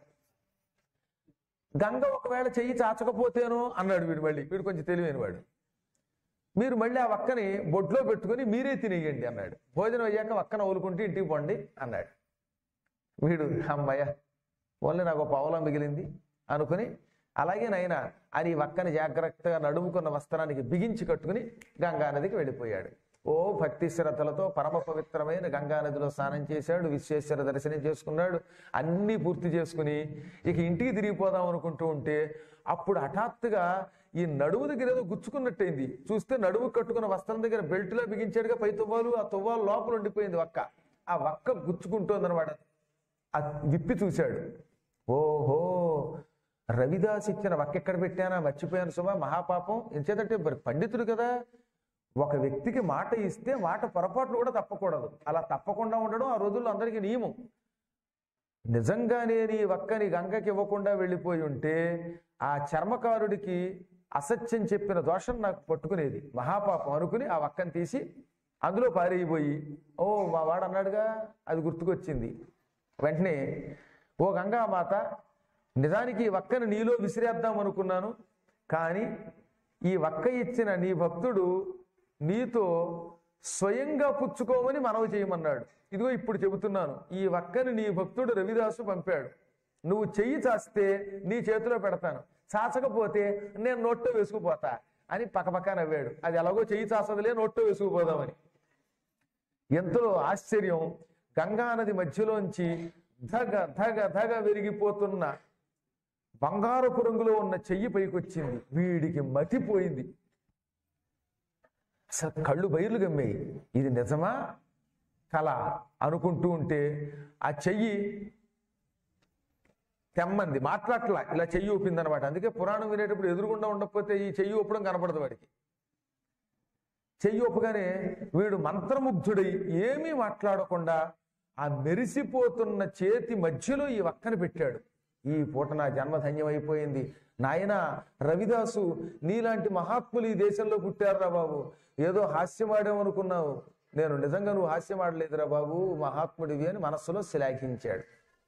గంగ ఒకవేళ చెయ్యి చాచకపోతేనో అన్నాడు వీడు మళ్ళీ వీడు కొంచెం తెలివైన వాడు మీరు మళ్ళీ ఆ వక్కని బొడ్లో పెట్టుకొని మీరే తినేయండి అన్నాడు భోజనం అయ్యాక వక్కన ఊలుకుంటే ఇంటికి పోండి అన్నాడు వీడు అమ్మయ్య ఓన్లీ నాకు ఒక పావులా మిగిలింది అనుకుని అలాగే నాయన అని ఈ వక్కని జాగ్రత్తగా నడుముకున్న వస్త్రానికి బిగించి కట్టుకుని గంగానదికి వెళ్ళిపోయాడు ఓ భక్తి శ్రద్ధలతో పరమ పవిత్రమైన గంగానదిలో స్నానం చేశాడు విశ్వేశ్వర దర్శనం చేసుకున్నాడు అన్నీ పూర్తి చేసుకుని ఇక ఇంటికి తిరిగిపోదాం అనుకుంటూ ఉంటే అప్పుడు హఠాత్తుగా ఈ నడుము దగ్గర ఏదో గుచ్చుకున్నట్టయింది చూస్తే నడుము కట్టుకున్న వస్త్రం దగ్గర బెల్ట్లో బిగించాడుగా పై తువ్వాలు ఆ తువ్వాలు లోపల ఉండిపోయింది వక్క ఆ వక్క గుచ్చుకుంటోంది అనమాట విప్పి చూశాడు ఓహో రవిదాస్ ఇచ్చిన వక్క ఎక్కడ పెట్టానా మర్చిపోయాను సుమా మహాపాపం ఎంచేతంటే మరి పండితుడు కదా ఒక వ్యక్తికి మాట ఇస్తే మాట పొరపాట్లు కూడా తప్పకూడదు అలా తప్పకుండా ఉండడం ఆ రోజుల్లో అందరికీ నియమం నిజంగానే నీ వక్కని గంగకి ఇవ్వకుండా వెళ్ళిపోయి ఉంటే ఆ చర్మకారుడికి అసత్యం చెప్పిన దోషం నాకు పట్టుకునేది మహాపాపం అనుకుని ఆ వక్కని తీసి అందులో పారేయిపోయి ఓ మా వాడు అన్నాడుగా అది గుర్తుకొచ్చింది వెంటనే ఓ గంగామాత నిజానికి ఈ వక్కని నీలో విసిరేద్దాం అనుకున్నాను కానీ ఈ వక్క ఇచ్చిన నీ భక్తుడు నీతో స్వయంగా పుచ్చుకోమని మనవి చేయమన్నాడు ఇదిగో ఇప్పుడు చెబుతున్నాను ఈ వక్కని నీ భక్తుడు రవిదాసు పంపాడు నువ్వు చెయ్యి చాస్తే నీ చేతిలో పెడతాను చాచకపోతే నేను నోట్లో వేసుకుపోతా అని పక్కపక్క నవ్వాడు అది ఎలాగో చెయ్యి చాసదులే నోట్లో వేసుకుపోదామని ఎంతో ఆశ్చర్యం గంగానది మధ్యలోంచి ధగ ధగ ధగ విరిగిపోతున్న బంగారపు రంగులో ఉన్న చెయ్యి పైకొచ్చింది వీడికి మతిపోయింది అసలు కళ్ళు బయలు గమ్మాయి ఇది నిజమా కళ అనుకుంటూ ఉంటే ఆ చెయ్యి తెమ్మంది మాట్లాడట్లా ఇలా చెయ్యి ఊపింది అనమాట అందుకే పురాణం వినేటప్పుడు ఎదురుగుండా ఉండకపోతే ఈ చెయ్యి ఊపడం కనపడదు వాడికి చెయ్యి ఊపగానే వీడు మంత్రముగ్ధుడై ఏమీ మాట్లాడకుండా ఆ మెరిసిపోతున్న చేతి మధ్యలో ఈ వక్కని పెట్టాడు ఈ పూట నా జన్మ ధన్యమైపోయింది నాయన రవిదాసు నీలాంటి మహాత్ములు ఈ దేశంలో పుట్టారురా బాబు ఏదో హాస్యమాడామనుకున్నావు నేను నిజంగా నువ్వు హాస్యమాడలేదురా బాబు మహాత్ముడివి అని మనస్సులో శ్లాఘించాడు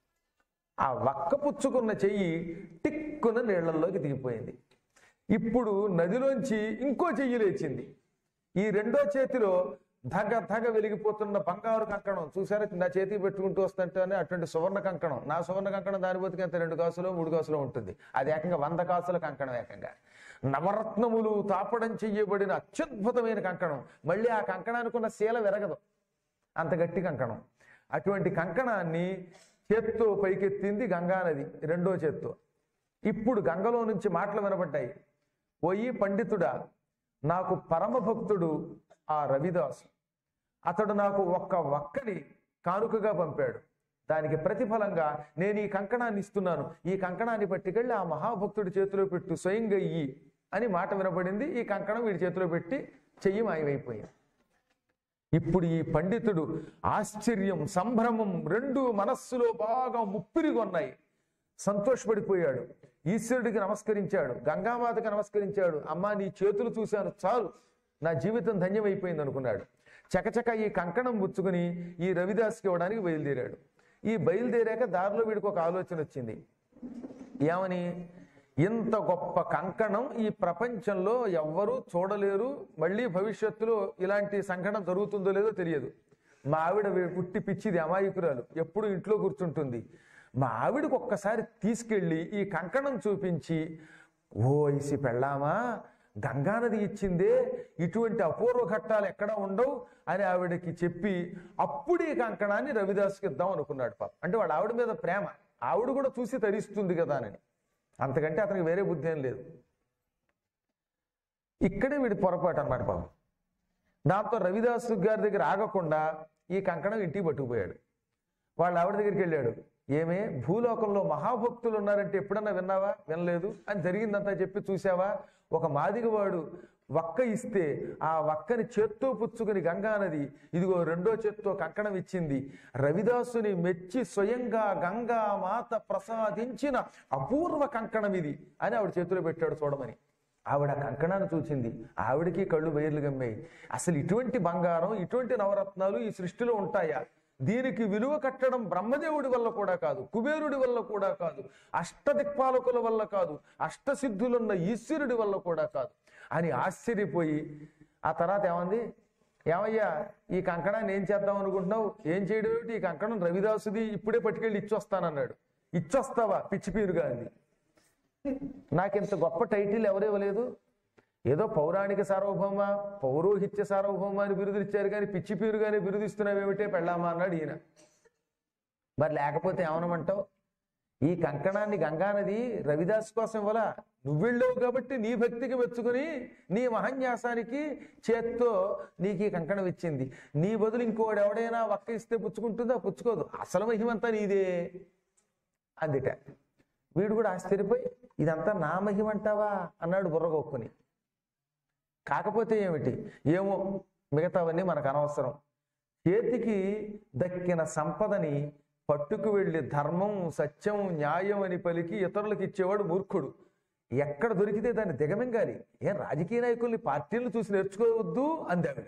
ఆ వక్క పుచ్చుకున్న చెయ్యి టిక్కున నీళ్లలోకి దిగిపోయింది ఇప్పుడు నదిలోంచి ఇంకో చెయ్యి లేచింది ఈ రెండో చేతిలో ధగ ధగ వెలిగిపోతున్న బంగారు కంకణం చూసారా నా చేతికి పెట్టుకుంటూ వస్తుంటేనే అటువంటి సువర్ణ కంకణం నా సువర్ణ కంకణం దాని బతికి ఎంత రెండు కాసులో మూడు కాసులో ఉంటుంది అది ఏకంగా వంద కాసుల కంకణం ఏకంగా నవరత్నములు తాపడం చెయ్యబడిన అత్యద్భుతమైన కంకణం మళ్ళీ ఆ కంకణానికి ఉన్న శీల విరగదు అంత గట్టి కంకణం అటువంటి కంకణాన్ని చేత్తో పైకెత్తింది గంగానది రెండో చేత్తో ఇప్పుడు గంగలో నుంచి మాటలు వినబడ్డాయి పోయి పండితుడా నాకు పరమ భక్తుడు ఆ రవిదాసు అతడు నాకు ఒక్క వక్కని కానుకగా పంపాడు దానికి ప్రతిఫలంగా నేను ఈ కంకణాన్ని ఇస్తున్నాను ఈ కంకణాన్ని పట్టుకెళ్ళి ఆ మహాభక్తుడి చేతిలో పెట్టు స్వయంగా ఇయ్యి అని మాట వినపడింది ఈ కంకణం వీడి చేతిలో పెట్టి చెయ్యి మాయమైపోయింది ఇప్పుడు ఈ పండితుడు ఆశ్చర్యం సంభ్రమం రెండు మనస్సులో బాగా ముప్పిరిగొన్నాయి సంతోషపడిపోయాడు ఈశ్వరుడికి నమస్కరించాడు గంగామాతకి నమస్కరించాడు అమ్మా నీ చేతులు చూశాను చాలు నా జీవితం ధన్యమైపోయింది అనుకున్నాడు చకచక ఈ కంకణం పుచ్చుకుని ఈ రవిదాస్కి ఇవ్వడానికి బయలుదేరాడు ఈ బయలుదేరాక దారిలో వీడికి ఒక ఆలోచన వచ్చింది ఏమని ఇంత గొప్ప కంకణం ఈ ప్రపంచంలో ఎవ్వరూ చూడలేరు మళ్ళీ భవిష్యత్తులో ఇలాంటి సంఘటన జరుగుతుందో లేదో తెలియదు మా ఆవిడ వీ- పుట్టి పిచ్చిది అమాయకురాలు ఎప్పుడు ఇంట్లో కూర్చుంటుంది మా ఆవిడకి ఒక్కసారి తీసుకెళ్ళి ఈ కంకణం చూపించి ఓ ఇసి పెళ్ళామా గంగానది ఇచ్చిందే ఇటువంటి అపూర్వ ఘట్టాలు ఎక్కడ ఉండవు అని ఆవిడకి చెప్పి అప్పుడు ఈ కంకణాన్ని రవిదాస్కి ఇద్దాం అనుకున్నాడు పాప అంటే వాళ్ళ ఆవిడ మీద ప్రేమ ఆవిడ కూడా చూసి తరిస్తుంది కదా అని అంతకంటే అతనికి వేరే బుద్ధి ఏం లేదు ఇక్కడే వీడి పొరపాటు అన్నమాట పాపం దాంతో రవిదాసు గారి దగ్గర ఆగకుండా ఈ కంకణం ఇంటికి పట్టుకుపోయాడు వాళ్ళ ఆవిడ దగ్గరికి వెళ్ళాడు ఏమే భూలోకంలో మహాభక్తులు ఉన్నారంటే ఎప్పుడన్నా విన్నావా వినలేదు అని జరిగిందంతా చెప్పి చూసావా ఒక మాదిగవాడు వక్క ఇస్తే ఆ వక్కని చేత్తో పుచ్చుకుని గంగానది ఇదిగో రెండో చేత్తో కంకణం ఇచ్చింది రవిదాసుని మెచ్చి స్వయంగా గంగా మాత ప్రసాదించిన అపూర్వ కంకణం ఇది అని ఆవిడ చేతిలో పెట్టాడు చూడమని ఆవిడ ఆ కంకణాన్ని చూసింది ఆవిడకి కళ్ళు బయర్లు గమ్మాయి అసలు ఇటువంటి బంగారం ఇటువంటి నవరత్నాలు ఈ సృష్టిలో ఉంటాయా దీనికి విలువ కట్టడం బ్రహ్మదేవుడి వల్ల కూడా కాదు కుబేరుడి వల్ల కూడా కాదు అష్టదిక్పాలకుల వల్ల కాదు అష్టసిద్ధులున్న ఈశ్వరుడి వల్ల కూడా కాదు అని ఆశ్చర్యపోయి ఆ తర్వాత ఏమంది ఏమయ్యా ఈ కంకణాన్ని ఏం చేద్దాం అనుకుంటున్నావు ఏం చేయడం ఏమిటి ఈ కంకణం రవిదాసుది ఇప్పుడే పట్టుకెళ్ళి ఇచ్చొస్తానన్నాడు ఇచ్చొస్తావా పిచ్చి పీరుగా అంది నాకు ఇంత గొప్ప టైటిల్ ఎవరు ఇవ్వలేదు ఏదో పౌరాణిక సార్వభౌమ పౌరోహిత్య సార్వభౌమ అని బిరుదులు ఇచ్చారు కానీ పిచ్చి పీరు కానీ బిరుదిస్తున్నావేమిటే పెళ్ళామా అన్నాడు ఈయన మరి లేకపోతే ఏమనమంటావు ఈ కంకణాన్ని గంగానది రవిదాస్ కోసం ఇవ్వలా నువ్వెళ్ళావు కాబట్టి నీ భక్తికి మెచ్చుకుని నీ మహన్యాసానికి చేత్తో నీకు ఈ కంకణం ఇచ్చింది నీ బదులు ఇంకోడు ఎవడైనా వక్క ఇస్తే పుచ్చుకుంటుందా పుచ్చుకోదు అసలు మహిమంతా నీదే అందుట వీడు కూడా ఆశ్చర్యపోయి ఇదంతా నా మహిమంటావా అన్నాడు బుర్రగొక్కుని కాకపోతే ఏమిటి ఏమో మిగతావన్నీ మనకు అనవసరం చేతికి దక్కిన సంపదని పట్టుకు వెళ్ళి ధర్మం సత్యం న్యాయం అని పలికి ఇతరులకు ఇచ్చేవాడు మూర్ఖుడు ఎక్కడ దొరికితే దాన్ని దిగమింగాలి ఏం రాజకీయ నాయకుల్ని పార్టీలను చూసి నేర్చుకోవద్దు అంది ఆవిడ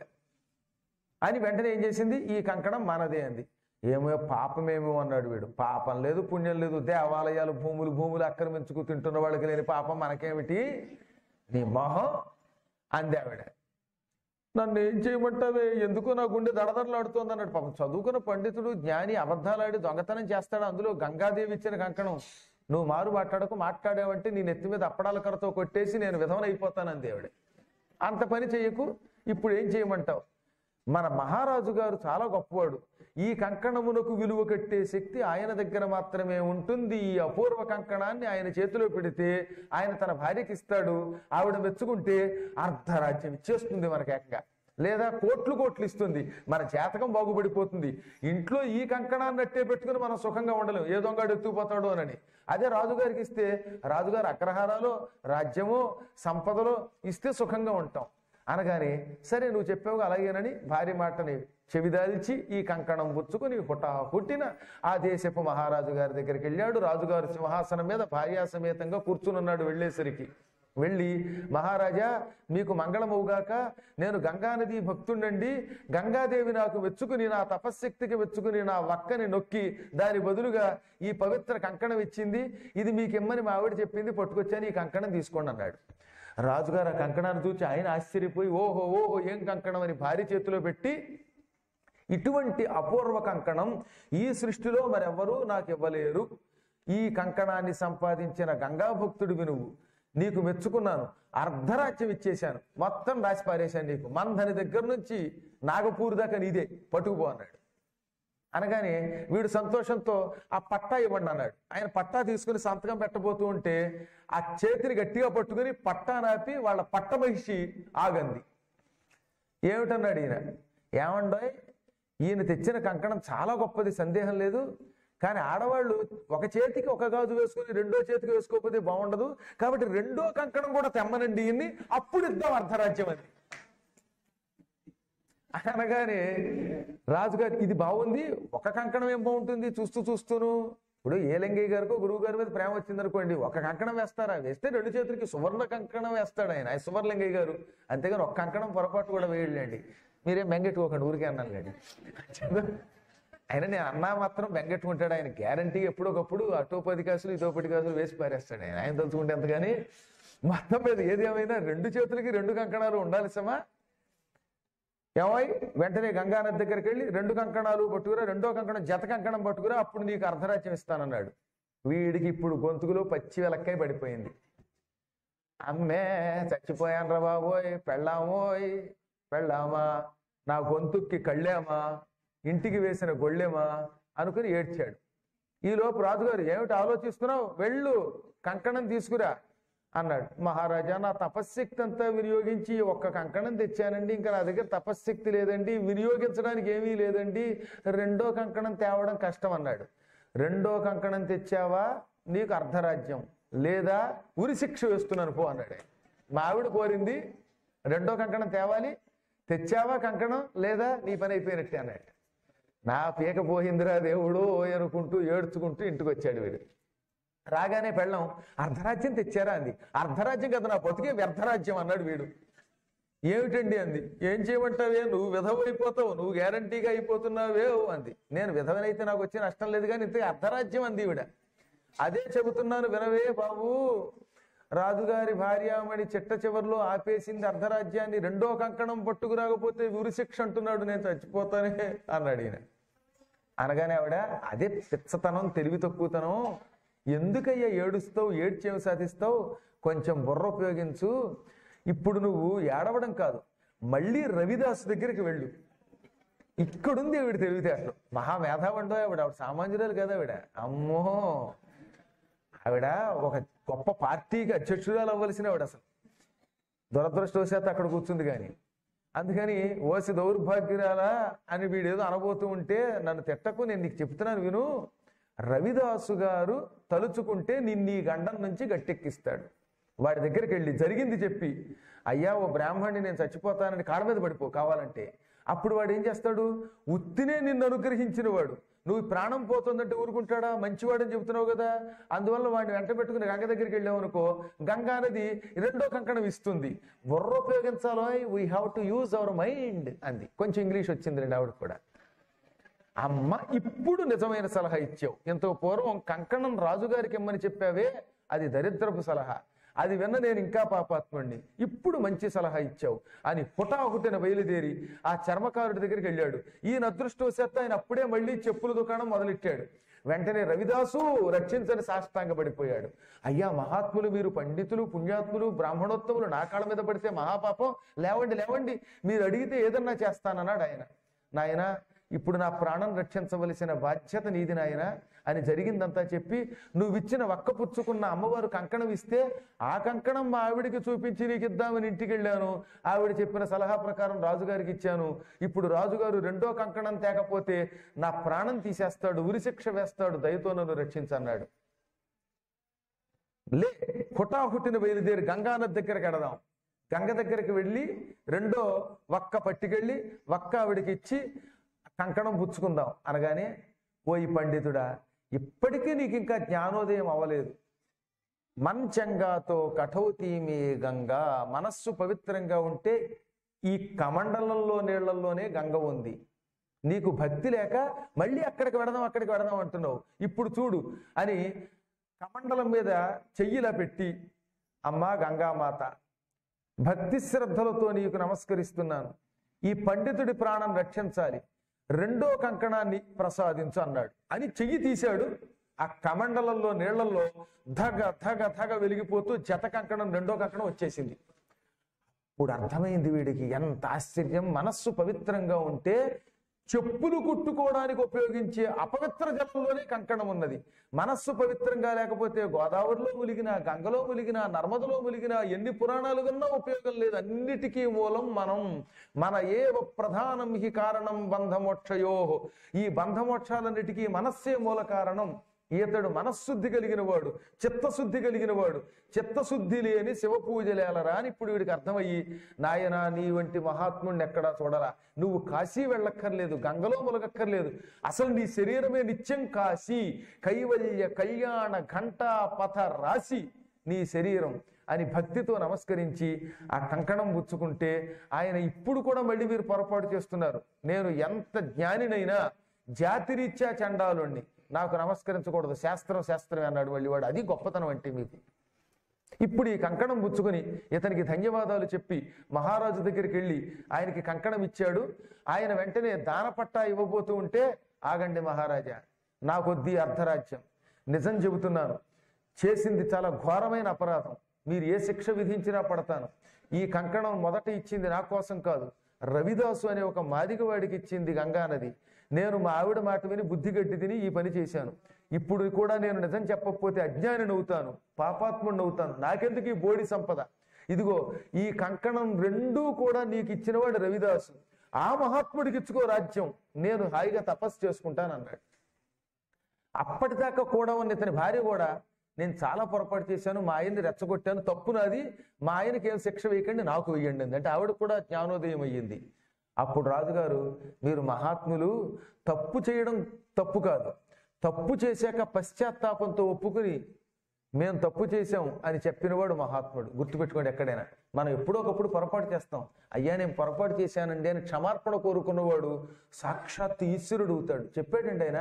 అని వెంటనే ఏం చేసింది ఈ కంకణం మనదే అంది ఏమో పాపమేమో అన్నాడు వీడు పాపం లేదు పుణ్యం లేదు దేవాలయాలు భూములు భూములు ఆక్రమించుకు తింటున్న వాళ్ళకి లేని పాపం మనకేమిటి నీ మొహం అంది ఆవిడ నన్ను ఏం చేయమంటావే ఎందుకో నా గుండె దడదడలాడుతోంది అన్నాడు పాపం చదువుకున్న పండితుడు జ్ఞాని అబద్ధాలాడి దొంగతనం చేస్తాడు అందులో గంగాదేవి ఇచ్చిన కంకణం నువ్వు మారు మాట్లాడకు మాట్లాడావంటే నీ నెత్తి మీద అప్పడాల కరతో కొట్టేసి నేను విధవన అయిపోతానంది ఆవిడ అంత పని చెయ్యకు ఇప్పుడు ఏం చేయమంటావు మన మహారాజు గారు చాలా గొప్పవాడు ఈ కంకణమునకు విలువ కట్టే శక్తి ఆయన దగ్గర మాత్రమే ఉంటుంది ఈ అపూర్వ కంకణాన్ని ఆయన చేతిలో పెడితే ఆయన తన భార్యకి ఇస్తాడు ఆవిడ మెచ్చుకుంటే అర్ధరాజ్యం ఇచ్చేస్తుంది మనకి ఏకంగా లేదా కోట్లు కోట్లు ఇస్తుంది మన జాతకం బాగుపడిపోతుంది ఇంట్లో ఈ కంకణాన్ని నట్టే పెట్టుకుని మనం సుఖంగా ఉండలేం ఏ దొంగడు ఎత్తుకుపోతాడో అని అదే రాజుగారికి ఇస్తే రాజుగారు అగ్రహారాలు రాజ్యము సంపదలో ఇస్తే సుఖంగా ఉంటాం అనగానే సరే నువ్వు చెప్పావు అలాగేనని భార్య మాటని చెవిదాల్చి ఈ కంకణం పుచ్చుకుని హుటా పుట్టిన ఆ దేశపు మహారాజు గారి దగ్గరికి వెళ్ళాడు రాజుగారు సింహాసనం మీద భార్యా సమేతంగా కూర్చునున్నాడు వెళ్ళేసరికి వెళ్ళి మహారాజా మీకు మంగళమవుగాక నేను గంగానది భక్తుండండి గంగాదేవి నాకు మెచ్చుకుని నా తపశ్శక్తికి మెచ్చుకుని నా వక్కని నొక్కి దాని బదులుగా ఈ పవిత్ర కంకణం ఇచ్చింది ఇది మీకు ఇమ్మని మా ఆవిడ చెప్పింది పట్టుకొచ్చాను ఈ కంకణం తీసుకోండి అన్నాడు రాజుగారు ఆ కంకణాన్ని చూచి ఆయన ఆశ్చర్యపోయి ఓహో ఓహో ఏం కంకణం అని భార్య చేతిలో పెట్టి ఇటువంటి అపూర్వ కంకణం ఈ సృష్టిలో మరెవ్వరూ నాకు ఇవ్వలేరు ఈ కంకణాన్ని సంపాదించిన గంగా భక్తుడివి నువ్వు నీకు మెచ్చుకున్నాను అర్ధరాజ్యం ఇచ్చేశాను మొత్తం రాసి పారేశాను నీకు మందని దగ్గర నుంచి నాగపూర్ దాకా నీదే పట్టుకుపో అన్నాడు అనగానే వీడు సంతోషంతో ఆ పట్టా ఇవ్వండి అన్నాడు ఆయన పట్టా తీసుకుని సంతకం పెట్టబోతూ ఉంటే ఆ చేతిని గట్టిగా పట్టుకుని పట్టా నాపి వాళ్ళ పట్ట మహిషి ఆగంది ఏమిటన్నాడు ఈయన ఏమండోయ్ ఈయన తెచ్చిన కంకణం చాలా గొప్పది సందేహం లేదు కానీ ఆడవాళ్ళు ఒక చేతికి ఒక గాజు వేసుకుని రెండో చేతికి వేసుకోకపోతే బాగుండదు కాబట్టి రెండో కంకణం కూడా తెమ్మనండి ఈయన్ని అప్పుడు ఇద్దాం అర్ధరాజ్యం అని అనగానే రాజుగారు ఇది బాగుంది ఒక కంకణం ఏం బాగుంటుంది చూస్తూ చూస్తూను ఇప్పుడు ఏ లింగయ్య గారికో గురువు గారి మీద ప్రేమ వచ్చింది అనుకోండి ఒక కంకణం వేస్తారా వేస్తే రెండు చేతులకి సువర్ణ కంకణం వేస్తాడు ఆయన ఆయన సువర్లింగయ్య గారు అంతేగాని ఒక కంకణం పొరపాటు కూడా వేయలేండి మీరేం బెంగెట్టుకోకండి ఊరికే అన్నానులేండి ఆయన నేను అన్నా మాత్రం బెంగెట్టుకుంటాడు ఆయన గ్యారంటీ ఎప్పుడొకప్పుడు అటో పది కాసులు ఇటో పది కాసులు వేసి పారేస్తాడు ఆయన ఆయన తలుచుకుంటే ఎంతగాని మొత్తం మీద ఏది ఏమైనా రెండు చేతులకి రెండు కంకణాలు ఉండాలి సమా ఏమై వెంటనే గంగానది దగ్గరికి వెళ్ళి రెండు కంకణాలు పట్టుకురా రెండో కంకణం జత కంకణం పట్టుకురా అప్పుడు నీకు అర్ధరాజ్యం ఇస్తానన్నాడు వీడికి ఇప్పుడు గొంతుకులో పచ్చి వెలక్కాయ పడిపోయింది అమ్మే చచ్చిపోయాను రా బాబోయ్ పెళ్ళామోయ్ పెళ్ళామా నా గొంతుక్కి కళ్ళేమా ఇంటికి వేసిన గొళ్ళెమా అనుకుని ఏడ్చాడు ఈలోపు రాజుగారు ఏమిటి ఆలోచిస్తున్నావు వెళ్ళు కంకణం తీసుకురా అన్నాడు మహారాజా నా తపశ్శక్తి అంతా వినియోగించి ఒక్క కంకణం తెచ్చానండి ఇంకా నా దగ్గర తపశ్శక్తి లేదండి వినియోగించడానికి ఏమీ లేదండి రెండో కంకణం తేవడం కష్టం అన్నాడు రెండో కంకణం తెచ్చావా నీకు అర్ధరాజ్యం లేదా ఉరి శిక్ష వేస్తున్నాను పో అన్నాడు ఆయన. మా ఆవిడ కోరింది రెండో కంకణం తేవాలి తెచ్చావా కంకణం లేదా నీ పని అయిపోయినట్టే అన్నాడు నా పీక పోయిందిరా దేవుడు అనుకుంటూ ఏడ్చుకుంటూ ఇంటికి వచ్చాడు వీడు రాగానే పెళ్ళం అర్ధరాజ్యం తెచ్చారా అంది అర్ధరాజ్యం కదా నా బతుకే వ్యర్థరాజ్యం అన్నాడు వీడు ఏమిటండి అంది ఏం చేయమంటావే నువ్వు విధవైపోతావు నువ్వు గ్యారంటీగా అయిపోతున్నావే అంది నేను విధవనైతే నాకు వచ్చే నష్టం లేదు కానీ ఇంతగా అర్ధరాజ్యం అంది ఈవిడ అదే చెబుతున్నాను వినవే బాబు రాజుగారి భార్యామణి చిట్ట చివరిలో ఆపేసింది అర్ధరాజ్యాన్ని రెండో కంకణం పట్టుకురాకపోతే ఉరిశిక్ష అంటున్నాడు నేను చచ్చిపోతానే అన్నాడు ఈయన అనగానే ఆవిడ అదే పిచ్చతనం తెలివి తక్కువతనం ఎందుకయ్యా ఏడుస్తావు ఏడ్చేమి సాధిస్తావు కొంచెం బుర్ర ఉపయోగించు ఇప్పుడు నువ్వు ఏడవడం కాదు మళ్ళీ రవిదాస్ దగ్గరికి వెళ్ళు ఇక్కడుంది ఆవిడ తెలివితేటలు మహా మేధావండో ఆవిడ ఆవిడ సామాన్యురాలు కదా ఆవిడ అమ్మో ఆవిడ ఒక గొప్ప పార్టీకి అధ్యక్షురాలు అవ్వలసిన ఆవిడ అసలు దురదృష్టవశాత్తు అక్కడ కూర్చుంది కానీ అందుకని ఓసి దౌర్భాగ్యురాలా అని వీడేదో అనబోతూ ఉంటే నన్ను తిట్టకు నేను నీకు చెప్తున్నాను విను రవిదాసు గారు తలుచుకుంటే నిన్ను ఈ గండం నుంచి గట్టెక్కిస్తాడు వాడి దగ్గరికి వెళ్ళి జరిగింది చెప్పి అయ్యా ఓ బ్రాహ్మణ్ణి నేను చచ్చిపోతానని కాళ్ళ మీద పడిపో కావాలంటే అప్పుడు వాడు ఏం చేస్తాడు ఉత్తినే నిన్ను అనుగ్రహించిన వాడు నువ్వు ప్రాణం పోతుందంటే ఊరుకుంటాడా మంచివాడని చెబుతున్నావు కదా అందువల్ల వాడిని వెంట పెట్టుకుని గంగ దగ్గరికి వెళ్ళావు అనుకో గంగా నది రెండో కంకణం ఇస్తుంది బుర్ర ఉపయోగించాలో we have to use our mind అంది కొంచెం ఇంగ్లీష్ వచ్చింది రెండు ఆవిడ కూడా అమ్మ ఇప్పుడు నిజమైన సలహా ఇచ్చావు ఇంత పూర్వం కంకణం రాజుగారికి ఇమ్మని చెప్పావే అది దరిద్రపు సలహా అది విన్న నేను ఇంకా పాపాత్ముడిని ఇప్పుడు మంచి సలహా ఇచ్చావు అని హుటాహుటిన బయలుదేరి ఆ చర్మకారుడి దగ్గరికి వెళ్ళాడు ఈయన అదృష్టవశాత్తు ఆయన అప్పుడే మళ్ళీ చెప్పుల దుకాణం మొదలెట్టాడు వెంటనే రవిదాసు రక్షించని సాష్టాంగపడిపోయాడు అయ్యా మహాత్ములు మీరు పండితులు పుణ్యాత్ములు బ్రాహ్మణోత్తములు నా కాళ్ళ మీద పడితే మహాపాపం లేవండి లేవండి మీరు అడిగితే ఏదన్నా చేస్తానన్నాడు ఆయన నాయన ఇప్పుడు నా ప్రాణం రక్షించవలసిన బాధ్యత నీది నాయన అని జరిగిందంతా చెప్పి నువ్వు ఇచ్చిన వక్క పుచ్చుకున్న అమ్మవారు కంకణం ఇస్తే ఆ కంకణం మా ఆవిడికి చూపించి నీకు ఇద్దామని ఇంటికి వెళ్ళాను ఆవిడ చెప్పిన సలహా ప్రకారం రాజుగారికి ఇచ్చాను ఇప్పుడు రాజుగారు రెండో కంకణం తేకపోతే నా ప్రాణం తీసేస్తాడు ఉరిశిక్ష వేస్తాడు దయతో నన్ను రక్షించన్నాడు లే హుటాహుటిన బయలుదేరి గంగానది దగ్గరికి ఎడదాం గంగ దగ్గరికి వెళ్ళి రెండో వక్క పట్టుకెళ్ళి వక్క ఆవిడికి ఇచ్చి కంకణం పుచ్చుకుందాం అనగానే ఓ ఈ పండితుడా ఇప్పటికీ నీకు ఇంకా జ్ఞానోదయం అవ్వలేదు మంచంగాతో కఠౌతీ మీ గంగా మనస్సు పవిత్రంగా ఉంటే ఈ కమండలంలో నీళ్లలోనే గంగ ఉంది నీకు భక్తి లేక మళ్ళీ అక్కడికి వెడదాం అక్కడికి వెడదాం అంటున్నావు ఇప్పుడు చూడు అని కమండలం మీద చెయ్యిలా పెట్టి అమ్మా గంగామాత భక్తి శ్రద్ధలతో నీకు నమస్కరిస్తున్నాను ఈ పండితుడి ప్రాణం రక్షించాలి రెండో కంకణాన్ని ప్రసాదించు అన్నాడు అని చెయ్యి తీశాడు ఆ కమండలంలో నీళ్లలో ధగ ధగ ధగ వెలిగిపోతూ జత కంకణం రెండో కంకణం వచ్చేసింది ఇప్పుడు అర్థమైంది వీడికి ఎంత ఆశ్చర్యం మనస్సు పవిత్రంగా ఉంటే చెప్పులు కుట్టుకోవడానికి ఉపయోగించే అపవిత్ర జలంలోనే కంకణం ఉన్నది మనస్సు పవిత్రంగా లేకపోతే గోదావరిలో ములిగినా గంగలో ములిగినా నర్మదలో ములిగినా ఎన్ని పురాణాలు కన్నా ఉపయోగం లేదు అన్నిటికీ మూలం మనం మన ఏవ ప్రధానం హి కారణం బంధమోక్షయో ఈ బంధమోక్షాలన్నిటికీ మనస్సే మూల కారణం ఈతడు మనశ్శుద్ధి కలిగిన వాడు చిత్తశుద్ధి కలిగిన వాడు చిత్తశుద్ధి లేని శివ పూజలేలరా అని ఇప్పుడు వీడికి అర్థమయ్యి నాయనా నీ వంటి మహాత్ముడిని ఎక్కడా చూడరా నువ్వు కాశీ వెళ్ళక్కర్లేదు గంగలో ములగక్కర్లేదు అసలు నీ శరీరమే నిత్యం కాశీ కైవల్య కళ్యాణ ఘంటా పథ రాశి నీ శరీరం అని భక్తితో నమస్కరించి ఆ కంకణం పుచ్చుకుంటే ఆయన ఇప్పుడు కూడా మళ్ళీ మీరు పొరపాటు చేస్తున్నారు నేను ఎంత జ్ఞానినైనా జాతిరీత్యా చండాలుణ్ణి నాకు నమస్కరించకూడదు శాస్త్రం శాస్త్రమే అన్నాడు మళ్ళీ వాడు అది గొప్పతనం అంటే మీకు ఇప్పుడు ఈ కంకణం పుచ్చుకొని ఇతనికి ధన్యవాదాలు చెప్పి మహారాజు దగ్గరికి వెళ్ళి ఆయనకి కంకణం ఇచ్చాడు ఆయన వెంటనే దానపట్టా ఇవ్వబోతూ ఉంటే ఆగండి మహారాజా నా కొద్దీ అర్ధరాజ్యం నిజం చెబుతున్నాను చేసింది చాలా ఘోరమైన అపరాధం మీరు ఏ శిక్ష విధించినా పడతాను ఈ కంకణం మొదట ఇచ్చింది నా కోసం కాదు రవిదాసు అనే ఒక మాదిగవాడికి ఇచ్చింది గంగానది నేను మా ఆవిడ మాట విని బుద్ధి గట్టి తిని ఈ పని చేశాను ఇప్పుడు కూడా నేను నిజం చెప్పకపోతే అజ్ఞాని అవుతాను పాపాత్ముడిని అవుతాను నాకెందుకు ఈ బోడి సంపద ఇదిగో ఈ కంకణం రెండూ కూడా నీకు ఇచ్చినవాడు రవిదాసు ఆ మహాత్ముడికి ఇచ్చుకో రాజ్యం నేను హాయిగా తపస్సు చేసుకుంటాను అన్నాడు అప్పటిదాకా కూడా ఉన్న ఇతని భార్య కూడా నేను చాలా పొరపాటు చేశాను మా ఆయన్ని రెచ్చగొట్టాను తప్పు నాది మా ఆయనకి ఏం శిక్ష వేయకండి నాకు వేయండి అంది అంటే ఆవిడ కూడా జ్ఞానోదయం అయ్యింది అప్పుడు రాజుగారు మీరు మహాత్ములు తప్పు చేయడం తప్పు కాదు తప్పు చేశాక పశ్చాత్తాపంతో ఒప్పుకుని మేము తప్పు చేశాం అని చెప్పినవాడు మహాత్ముడు గుర్తుపెట్టుకోండి ఎక్కడైనా మనం ఎప్పుడో ఒకప్పుడు పొరపాటు చేస్తాం అయ్యా నేను పొరపాటు చేశానండి అని క్షమార్పణ కోరుకున్నవాడు సాక్షాత్ ఈశ్వరుడు అవుతాడు చెప్పాడండి ఆయన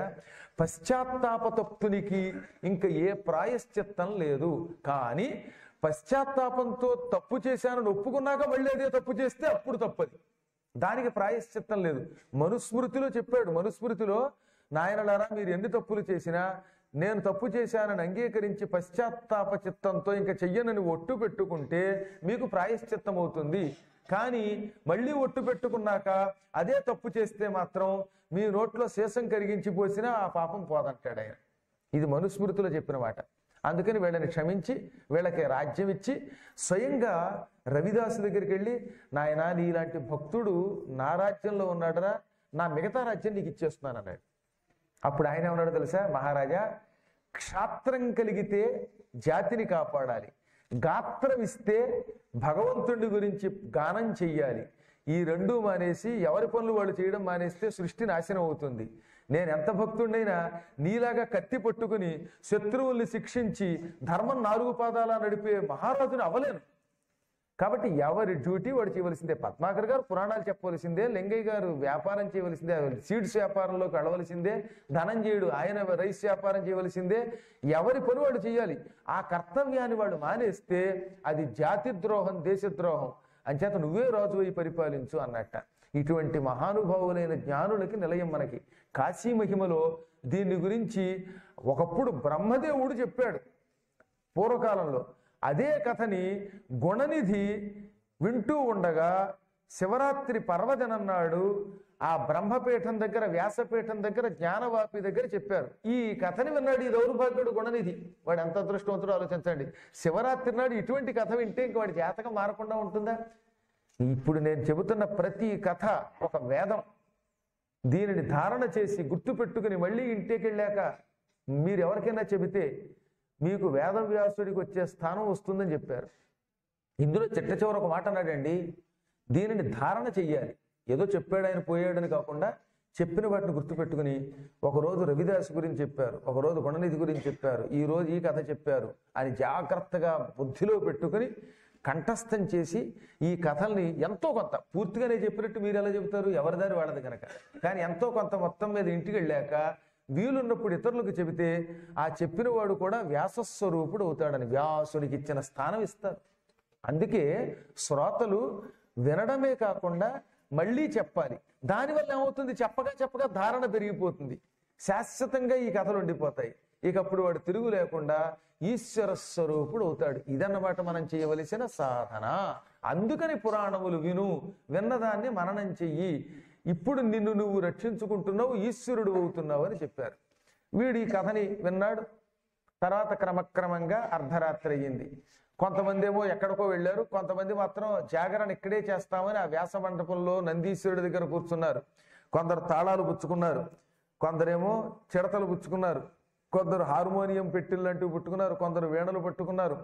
పశ్చాత్తాపతప్తునికి ఇంకా ఏ ప్రాయశ్చిత్తం లేదు కానీ పశ్చాత్తాపంతో తప్పు చేశానని ఒప్పుకున్నాక మళ్ళీ అదే తప్పు చేస్తే అప్పుడు తప్పది దానికి ప్రాయశ్చిత్తం లేదు మనుస్మృతిలో చెప్పాడు మనుస్మృతిలో నాయనలారా మీరు ఎన్ని తప్పులు చేసినా నేను తప్పు చేశానని అంగీకరించి పశ్చాత్తాప చిత్తంతో ఇంకా చెయ్యనని ఒట్టు పెట్టుకుంటే మీకు ప్రాయశ్చిత్తం అవుతుంది కానీ మళ్ళీ ఒట్టు పెట్టుకున్నాక అదే తప్పు చేస్తే మాత్రం మీ నోట్లో శేషం కరిగించి పోసినా ఆ పాపం పోదంటాడు ఆయన ఇది మనుస్మృతిలో చెప్పిన మాట అందుకని వీళ్ళని క్షమించి వీళ్ళకి రాజ్యం ఇచ్చి స్వయంగా రవిదాసు దగ్గరికి వెళ్ళి నాయన నీలాంటి భక్తుడు నా రాజ్యంలో ఉన్నాడరా నా మిగతా రాజ్యం నీకు ఇచ్చేస్తున్నాను అన్నాడు అప్పుడు ఆయన ఏమన్నాడు తెలుసా మహారాజా క్షాత్రం కలిగితే జాతిని కాపాడాలి గాత్రం ఇస్తే భగవంతుడి గురించి గానం చెయ్యాలి ఈ రెండు మానేసి ఎవరి పనులు వాళ్ళు చేయడం మానేస్తే సృష్టి నాశనం అవుతుంది నేను ఎంత భక్తుడినైనా నీలాగా కత్తి పట్టుకుని శత్రువుల్ని శిక్షించి ధర్మం నాలుగు పాదాల నడిపే మహారాజుని అవలేను కాబట్టి ఎవరి డ్యూటీ వాడు చేయవలసిందే పద్మాకర్ గారు పురాణాలు చెప్పవలసిందే లింగయ్య గారు వ్యాపారం చేయవలసిందే సీడ్స్ వ్యాపారంలోకి వెళ్ళవలసిందే ధనంజయుడు ఆయన రైస్ వ్యాపారం చేయవలసిందే ఎవరి పని వాడు చేయాలి ఆ కర్తవ్యాన్ని వాడు మానేస్తే అది జాతి ద్రోహం దేశద్రోహం అంచేత నువ్వే రాజువై పరిపాలించు అన్నట్ట ఇటువంటి మహానుభావులైన జ్ఞానులకి నిలయం మనకి కాశీ మహిమలో దీని గురించి ఒకప్పుడు బ్రహ్మదేవుడు చెప్పాడు పూర్వకాలంలో అదే కథని గుణనిధి వింటూ ఉండగా శివరాత్రి పర్వదినం నాడు ఆ బ్రహ్మపీఠం దగ్గర వ్యాసపీఠం దగ్గర జ్ఞానవాపి దగ్గర చెప్పారు ఈ కథని విన్నాడు ఈ దౌర్భాగ్యుడు గుణనిధి వాడు ఎంత అదృష్టవంతుడో ఆలోచించండి శివరాత్రి నాడు ఇటువంటి కథ వింటే ఇంక వాడి జాతకం మారకుండా ఉంటుందా ఇప్పుడు నేను చెబుతున్న ప్రతి కథ ఒక వేదం దీనిని ధారణ చేసి గుర్తు పెట్టుకుని మళ్ళీ ఇంటికి వెళ్ళాక మీరు ఎవరికైనా చెబితే మీకు వేదవ్యాసుడికి వచ్చే స్థానం వస్తుందని చెప్పారు ఇందులో చిట్ట చివర ఒక మాట అన్నాడండి దీనిని ధారణ చెయ్యాలి ఏదో చెప్పాడు ఆయన పోయాడని కాకుండా చెప్పిన వాటిని గుర్తుపెట్టుకుని ఒకరోజు రవిదాస్ గురించి చెప్పారు ఒకరోజు గుణనిధి గురించి చెప్పారు ఈ రోజు ఈ కథ చెప్పారు అని జాగ్రత్తగా బుద్ధిలో పెట్టుకుని కంఠస్థం చేసి ఈ కథల్ని ఎంతో కొంత పూర్తిగానే చెప్పినట్టు మీరు ఎలా చెబుతారు ఎవరిదారి వాళ్ళది కనుక కానీ ఎంతో కొంత మొత్తం మీద ఇంటికి వెళ్ళాక వీలున్నప్పుడు ఇతరులకు చెబితే ఆ చెప్పిన వాడు కూడా వ్యాసస్వరూపుడు అవుతాడని వ్యాసునికి ఇచ్చిన స్థానం ఇస్తారు అందుకే శ్రోతలు వినడమే కాకుండా మళ్ళీ చెప్పాలి దానివల్ల ఏమవుతుంది చెప్పగా చెప్పగా ధారణ పెరిగిపోతుంది శాశ్వతంగా ఈ కథలు ఉండిపోతాయి ఇక అప్పుడు వాడు తిరుగు లేకుండా ఈశ్వర స్వరూపుడు అవుతాడు ఇదన్నమాట మనం చేయవలసిన సాధన అందుకని పురాణములు విను విన్నదాన్ని మననం చెయ్యి ఇప్పుడు నిన్ను నువ్వు రక్షించుకుంటున్నావు ఈశ్వరుడు అవుతున్నావు అని చెప్పారు వీడు ఈ కథని విన్నాడు తర్వాత క్రమక్రమంగా అర్ధరాత్రి అయ్యింది కొంతమంది ఏమో ఎక్కడికో వెళ్ళారు కొంతమంది మాత్రం జాగరణ ఇక్కడే చేస్తామని ఆ వ్యాస మండపంలో నందీశ్వరుడి దగ్గర కూర్చున్నారు కొందరు తాళాలు పుచ్చుకున్నారు కొందరేమో చిడతలు పుచ్చుకున్నారు కొందరు హార్మోనియం పెట్టిల్లంటూ పుట్టుకున్నారు కొందరు వీణలు పట్టుకున్నారు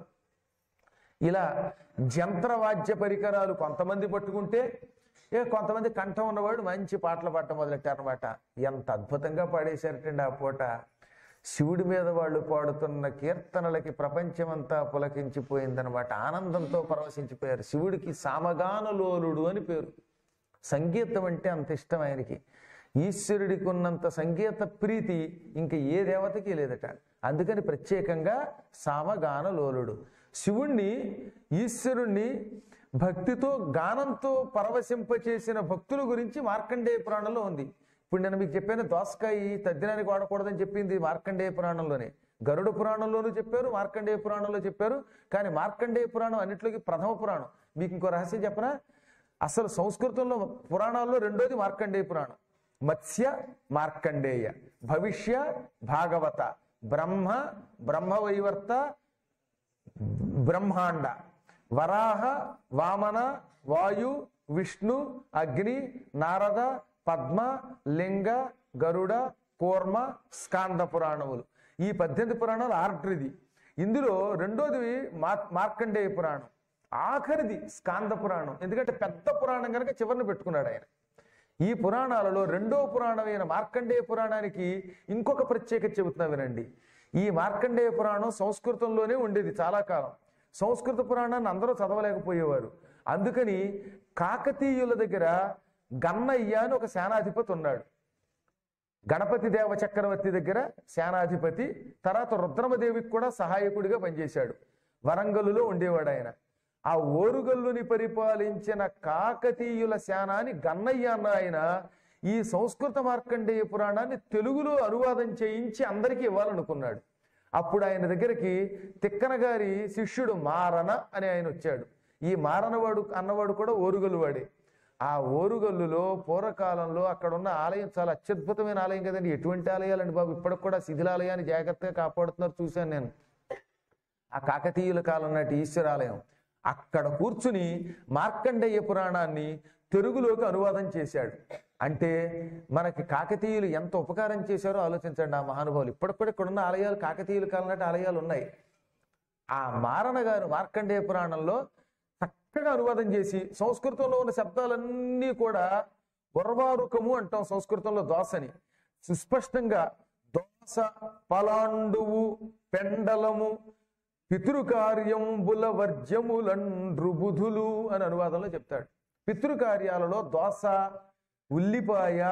ఇలా జంత్రవాద్య పరికరాలు కొంతమంది పట్టుకుంటే ఏ కొంతమంది కంఠం ఉన్నవాడు మంచి పాటలు పాడటం మొదలెట్టారనమాట ఎంత అద్భుతంగా పాడేశారటండి ఆ పూట శివుడి మీద వాళ్ళు పాడుతున్న కీర్తనలకి ప్రపంచమంతా పులకించిపోయిందనమాట ఆనందంతో పరవశించిపోయారు శివుడికి సామగానలోలుడు అని పేరు సంగీతం అంటే అంత ఇష్టం ఆయనకి ఈశ్వరుడికి ఉన్నంత సంగీత ప్రీతి ఇంక ఏ దేవతకి లేదట అందుకని ప్రత్యేకంగా సామగానలోలుడు శివుణ్ణి ఈశ్వరుణ్ణి భక్తితో గానంతో పరవశింపచేసిన భక్తుల గురించి మార్కండేయ పురాణంలో ఉంది ఇప్పుడు నేను మీకు చెప్పాను దోసకాయ తద్దినానికి వాడకూడదని చెప్పింది మార్కండేయ పురాణంలోనే గరుడ పురాణంలోనూ చెప్పారు మార్కండేయ పురాణంలో చెప్పారు కానీ మార్కండేయ పురాణం అన్నిట్లోకి ప్రథమ పురాణం మీకు ఇంకో రహస్యం చెప్పనా అసలు సంస్కృతంలో పురాణాల్లో రెండోది మార్కండేయ పురాణం మత్స్య మార్కండేయ భవిష్య భాగవత బ్రహ్మ బ్రహ్మవైవర్త బ్రహ్మాండ వరాహ వామన వాయు విష్ణు అగ్ని నారద పద్మ లింగ గరుడ కూర్మ స్కాంద పురాణములు ఈ పద్దెనిమిది పురాణాలు ఆర్డర్ ఇది ఇందులో రెండోది మార్ మార్కండేయ పురాణం ఆఖరిది స్కాంద పురాణం ఎందుకంటే పెద్ద పురాణం కనుక చివరిని పెట్టుకున్నాడు ఆయన ఈ పురాణాలలో రెండో పురాణమైన మార్కండేయ పురాణానికి ఇంకొక ప్రత్యేకత చెబుతున్నా వినండి ఈ మార్కండేయ పురాణం సంస్కృతంలోనే ఉండేది చాలా కాలం సంస్కృత పురాణాన్ని అందరూ చదవలేకపోయేవారు అందుకని కాకతీయుల దగ్గర గన్నయ్య అని ఒక సేనాధిపతి ఉన్నాడు గణపతి దేవ చక్రవర్తి దగ్గర సేనాధిపతి తర్వాత రుద్రమదేవికి కూడా సహాయకుడిగా పనిచేశాడు వరంగల్లులో ఉండేవాడు ఆయన ఆ ఓరుగల్లుని పరిపాలించిన కాకతీయుల సేనాని గన్నయ్య అన్న ఆయన ఈ సంస్కృత మార్కండేయ పురాణాన్ని తెలుగులో అనువాదం చేయించి అందరికీ ఇవ్వాలనుకున్నాడు అప్పుడు ఆయన దగ్గరికి తిక్కన గారి శిష్యుడు మారన అని ఆయన వచ్చాడు ఈ మారనవాడు అన్నవాడు కూడా ఓరుగల్లువాడే ఆ ఓరుగల్లులో పూర్వకాలంలో అక్కడ ఉన్న ఆలయం చాలా అత్యద్భుతమైన ఆలయం కదండి ఎటువంటి ఆలయాలండి బాబు ఇప్పటికి కూడా శిథిలాలయాన్ని జాగ్రత్తగా కాపాడుతున్నారు చూశాను నేను ఆ కాకతీయుల కాలం నాటి ఈశ్వరాలయం అక్కడ కూర్చుని మార్కండేయ పురాణాన్ని తెలుగులోకి అనువాదం చేశాడు అంటే మనకి కాకతీయులు ఎంత ఉపకారం చేశారో ఆలోచించండి ఆ మహానుభావులు ఇప్పటికి కూడా ఇక్కడ ఉన్న ఆలయాలు కాకతీయుల కాలం నాటి ఆలయాలు ఉన్నాయి ఆ మారణ గారు మార్కండేయ పురాణంలో చక్కగా అనువాదం చేసి సంస్కృతంలో ఉన్న శబ్దాలన్నీ కూడా ఉర్వారుకము అంటాం సంస్కృతంలో దోసని సుస్పష్టంగా దోస పలాండువు పెండలము పితృకార్యంబుల వర్జ్యములండ్రుబుధులు అని అనువాదంలో చెప్తాడు పితృకార్యాలలో దోస ఉల్లిపాయ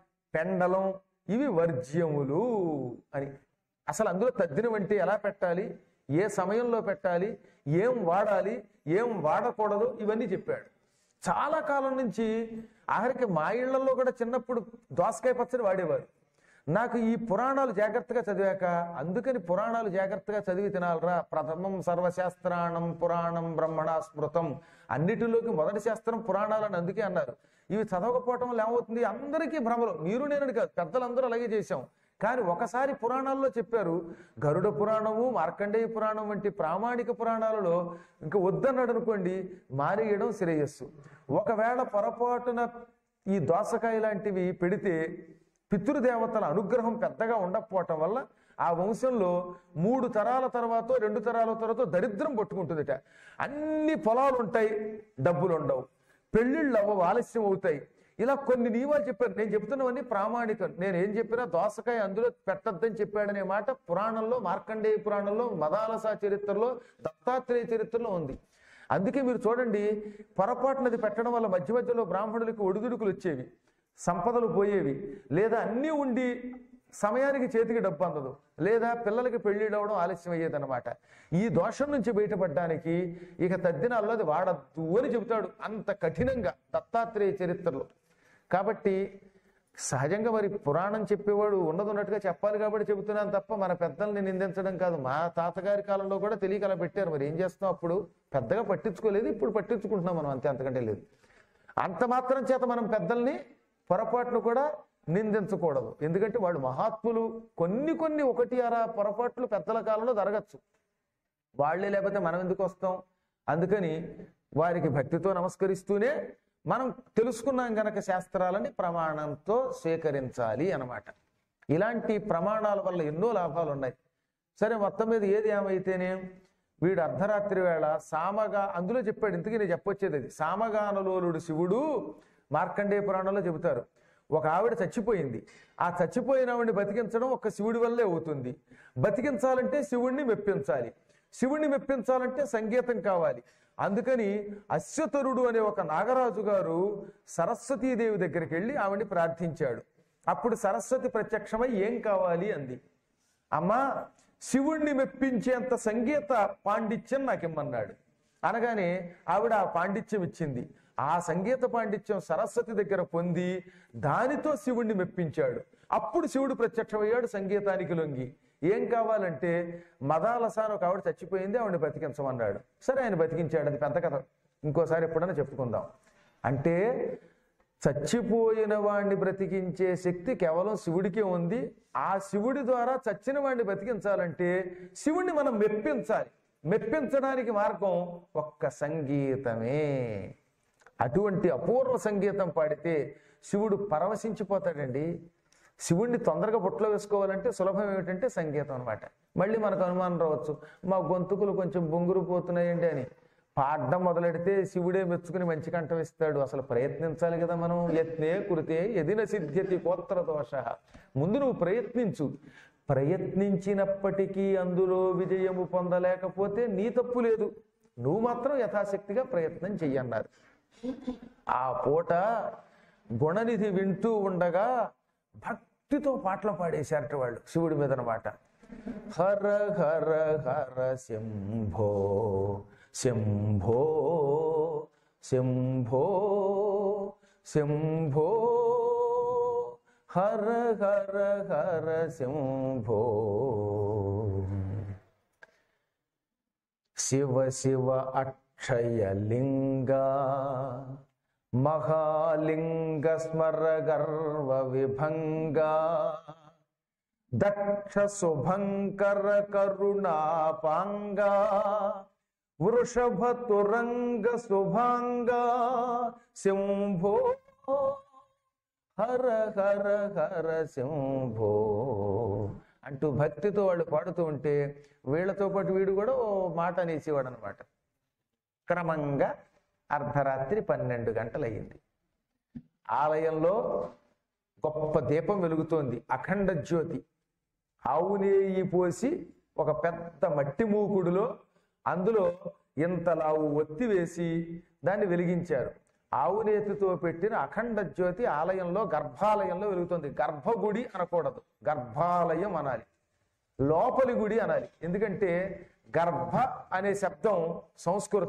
పెండలం ఇవి వర్జ్యములు అని అసలు అందులో తద్దినం అంటే ఎలా పెట్టాలి ఏ సమయంలో పెట్టాలి ఏం వాడాలి ఏం వాడకూడదు ఇవన్నీ చెప్పాడు చాలా కాలం నుంచి ఆఖరికి మా ఇళ్లలో కూడా చిన్నప్పుడు దోసకాయ పచ్చడి వాడేవారు నాకు ఈ పురాణాలు జాగ్రత్తగా చదివాక అందుకని పురాణాలు జాగ్రత్తగా చదివి తినాలరా ప్రథమం సర్వశాస్త్రాణం పురాణం బ్రహ్మణ స్మృతం అన్నిటిలోకి మొదటి శాస్త్రం పురాణాలు అని అందుకే అన్నారు ఇవి చదవకపోవటం వల్ల ఏమవుతుంది అందరికీ భ్రమలు మీరు నేను కాదు పెద్దలందరూ అలాగే చేశాం కానీ ఒకసారి పురాణాల్లో చెప్పారు గరుడ పురాణము మార్కండేయ పురాణం వంటి ప్రామాణిక పురాణాలలో ఇంకా వద్దన్నాడు అనుకోండి మానేయడం శ్రేయస్సు ఒకవేళ పొరపాటున ఈ దోసకాయ లాంటివి పెడితే పితృదేవతల అనుగ్రహం పెద్దగా ఉండకపోవటం వల్ల ఆ వంశంలో మూడు తరాల తర్వాత రెండు తరాల తర్వాత దరిద్రం పట్టుకుంటుందిట అన్ని పొలాలు ఉంటాయి డబ్బులు ఉండవు పెళ్ళిళ్ళు అవ్వవు ఆలస్యం అవుతాయి ఇలా కొన్ని నియమాలు చెప్పారు నేను చెప్తున్నవన్నీ ప్రామాణికం నేను ఏం చెప్పినా దోసకాయ అందులో పెట్టద్దని చెప్పాడనే మాట పురాణంలో మార్కండేయ పురాణంలో మదాలసా చరిత్రలో దత్తాత్రేయ చరిత్రలో ఉంది అందుకే మీరు చూడండి పొరపాటునది పెట్టడం వల్ల మధ్య మధ్యలో బ్రాహ్మణులకు ఒడిదుడుకులు వచ్చేవి సంపదలు పోయేవి లేదా అన్నీ ఉండి సమయానికి చేతికి డబ్బు అందదు లేదా పిల్లలకి పెళ్లిళ్ళు అవడం ఆలస్యం అయ్యేదన్నమాట ఈ దోషం నుంచి బయటపడడానికి ఇక తద్దినాల్లో అది వాడద్దు అని చెబుతాడు అంత కఠినంగా దత్తాత్రేయ చరిత్రలో కాబట్టి సహజంగా మరి పురాణం చెప్పేవాడు ఉన్నది ఉన్నట్టుగా చెప్పాలి కాబట్టి చెబుతున్నాను తప్ప మన పెద్దల్ని నిందించడం కాదు మా తాతగారి కాలంలో కూడా తెలియక అలా పెట్టారు మరి ఏం చేస్తాం అప్పుడు పెద్దగా పట్టించుకోలేదు ఇప్పుడు పట్టించుకుంటున్నాం మనం అంతే అంతకంటే లేదు అంత మాత్రం చేత మనం పెద్దల్ని పొరపాటును కూడా నిందించకూడదు ఎందుకంటే వాళ్ళు మహాత్ములు కొన్ని కొన్ని ఒకటి అర పొరపాట్లు పెద్దల కాలంలో జరగచ్చు వాళ్ళే లేకపోతే మనం ఎందుకు వస్తాం అందుకని వారికి భక్తితో నమస్కరిస్తూనే మనం తెలుసుకున్నాం గనక శాస్త్రాలని ప్రమాణంతో స్వీకరించాలి అన్నమాట ఇలాంటి ప్రమాణాల వల్ల ఎన్నో లాభాలు ఉన్నాయి సరే మొత్తం మీద ఏది ఏమైతేనే వీడు అర్ధరాత్రి వేళ సామగా అందులో చెప్పాడు ఇంతకీ నేను చెప్పొచ్చేది అది సామగానలోలుడు శివుడు మార్కండేయ పురాణంలో చెబుతారు ఒక ఆవిడ చచ్చిపోయింది ఆ చచ్చిపోయిన ఆవిడని బతికించడం ఒక శివుడి వల్లే అవుతుంది బతికించాలంటే శివుణ్ణి మెప్పించాలి శివుణ్ణి మెప్పించాలంటే సంగీతం కావాలి అందుకని అశ్వతరుడు అనే ఒక నాగరాజు గారు సరస్వతీదేవి దగ్గరికి వెళ్ళి ఆవిడ్ని ప్రార్థించాడు అప్పుడు సరస్వతి ప్రత్యక్షమై ఏం కావాలి అంది అమ్మా శివుణ్ణి మెప్పించేంత సంగీత పాండిత్యం నాకు ఇమ్మన్నాడు అనగానే ఆవిడ ఆ పాండిత్యం ఇచ్చింది ఆ సంగీత పాండిత్యం సరస్వతి దగ్గర పొంది దానితో శివుణ్ణి మెప్పించాడు అప్పుడు శివుడు ప్రత్యక్షమయ్యాడు సంగీతానికి లొంగి ఏం కావాలంటే మదాలసాన్ ఒక ఆవిడ చచ్చిపోయింది ఆవిడని బతికించమన్నాడు సరే ఆయన బతికించాడు అది పెద్ద కథ ఇంకోసారి ఎప్పుడైనా చెప్పుకుందాం అంటే చచ్చిపోయిన వాడిని బ్రతికించే శక్తి కేవలం శివుడికే ఉంది ఆ శివుడి ద్వారా చచ్చిన వాడిని బ్రతికించాలంటే శివుడిని మనం మెప్పించాలి మెప్పించడానికి మార్గం ఒక్క సంగీతమే అటువంటి అపూర్వ సంగీతం పాడితే శివుడు పరవశించిపోతాడండి శివుణ్ణి తొందరగా బుట్టలో వేసుకోవాలంటే సులభం ఏమిటంటే సంగీతం అనమాట మళ్ళీ మనకు అనుమానం రావచ్చు మా గొంతుకులు కొంచెం బొంగురు పోతున్నాయండి అని పాడడం మొదలెడితే శివుడే మెచ్చుకుని మంచి కంఠం ఇస్తాడు అసలు ప్రయత్నించాలి కదా మనం యత్నే కురితే ఎదిన సిద్ధ్యతి కోత్ర దోష ముందు నువ్వు ప్రయత్నించు ప్రయత్నించినప్పటికీ అందులో విజయము పొందలేకపోతే నీ తప్పు లేదు నువ్వు మాత్రం యథాశక్తిగా ప్రయత్నం చెయ్యన్నారు ఆ పూట గుణనిధి వింటూ ఉండగా భక్తితో పాటలు పాడేశారట వాళ్ళు శివుడి మీద అనమాట హర హర హర శంభో శంభో శంభో శంభో హర హర హర శంభో శివ శివ అక్షయలింగ మహాలింగ స్మర గర్వ విభంగ దక్ష శుభంకర కరుణాపాంగ వృషభ తురంగ శుభాంగ శంభో హర హర హర శంభో అంటూ భక్తితో వాళ్ళు పాడుతూ ఉంటే వీళ్ళతో పాటు వీడు కూడా ఓ మాట అనేసేవాడు అనమాట క్రమంగా అర్ధరాత్రి పన్నెండు గంటలయ్యింది ఆలయంలో గొప్ప దీపం వెలుగుతోంది అఖండ జ్యోతి ఆవు నెయ్యి పోసి ఒక పెద్ద మట్టి మూకుడులో అందులో ఇంతలావు ఒత్తి వేసి దాన్ని వెలిగించారు ఆవు నేతితో పెట్టిన అఖండ జ్యోతి ఆలయంలో గర్భాలయంలో వెలుగుతుంది గర్భగుడి అనకూడదు గర్భాలయం అనాలి లోపలి గుడి అనాలి ఎందుకంటే గర్భ అనే శబ్దం సంస్కృతం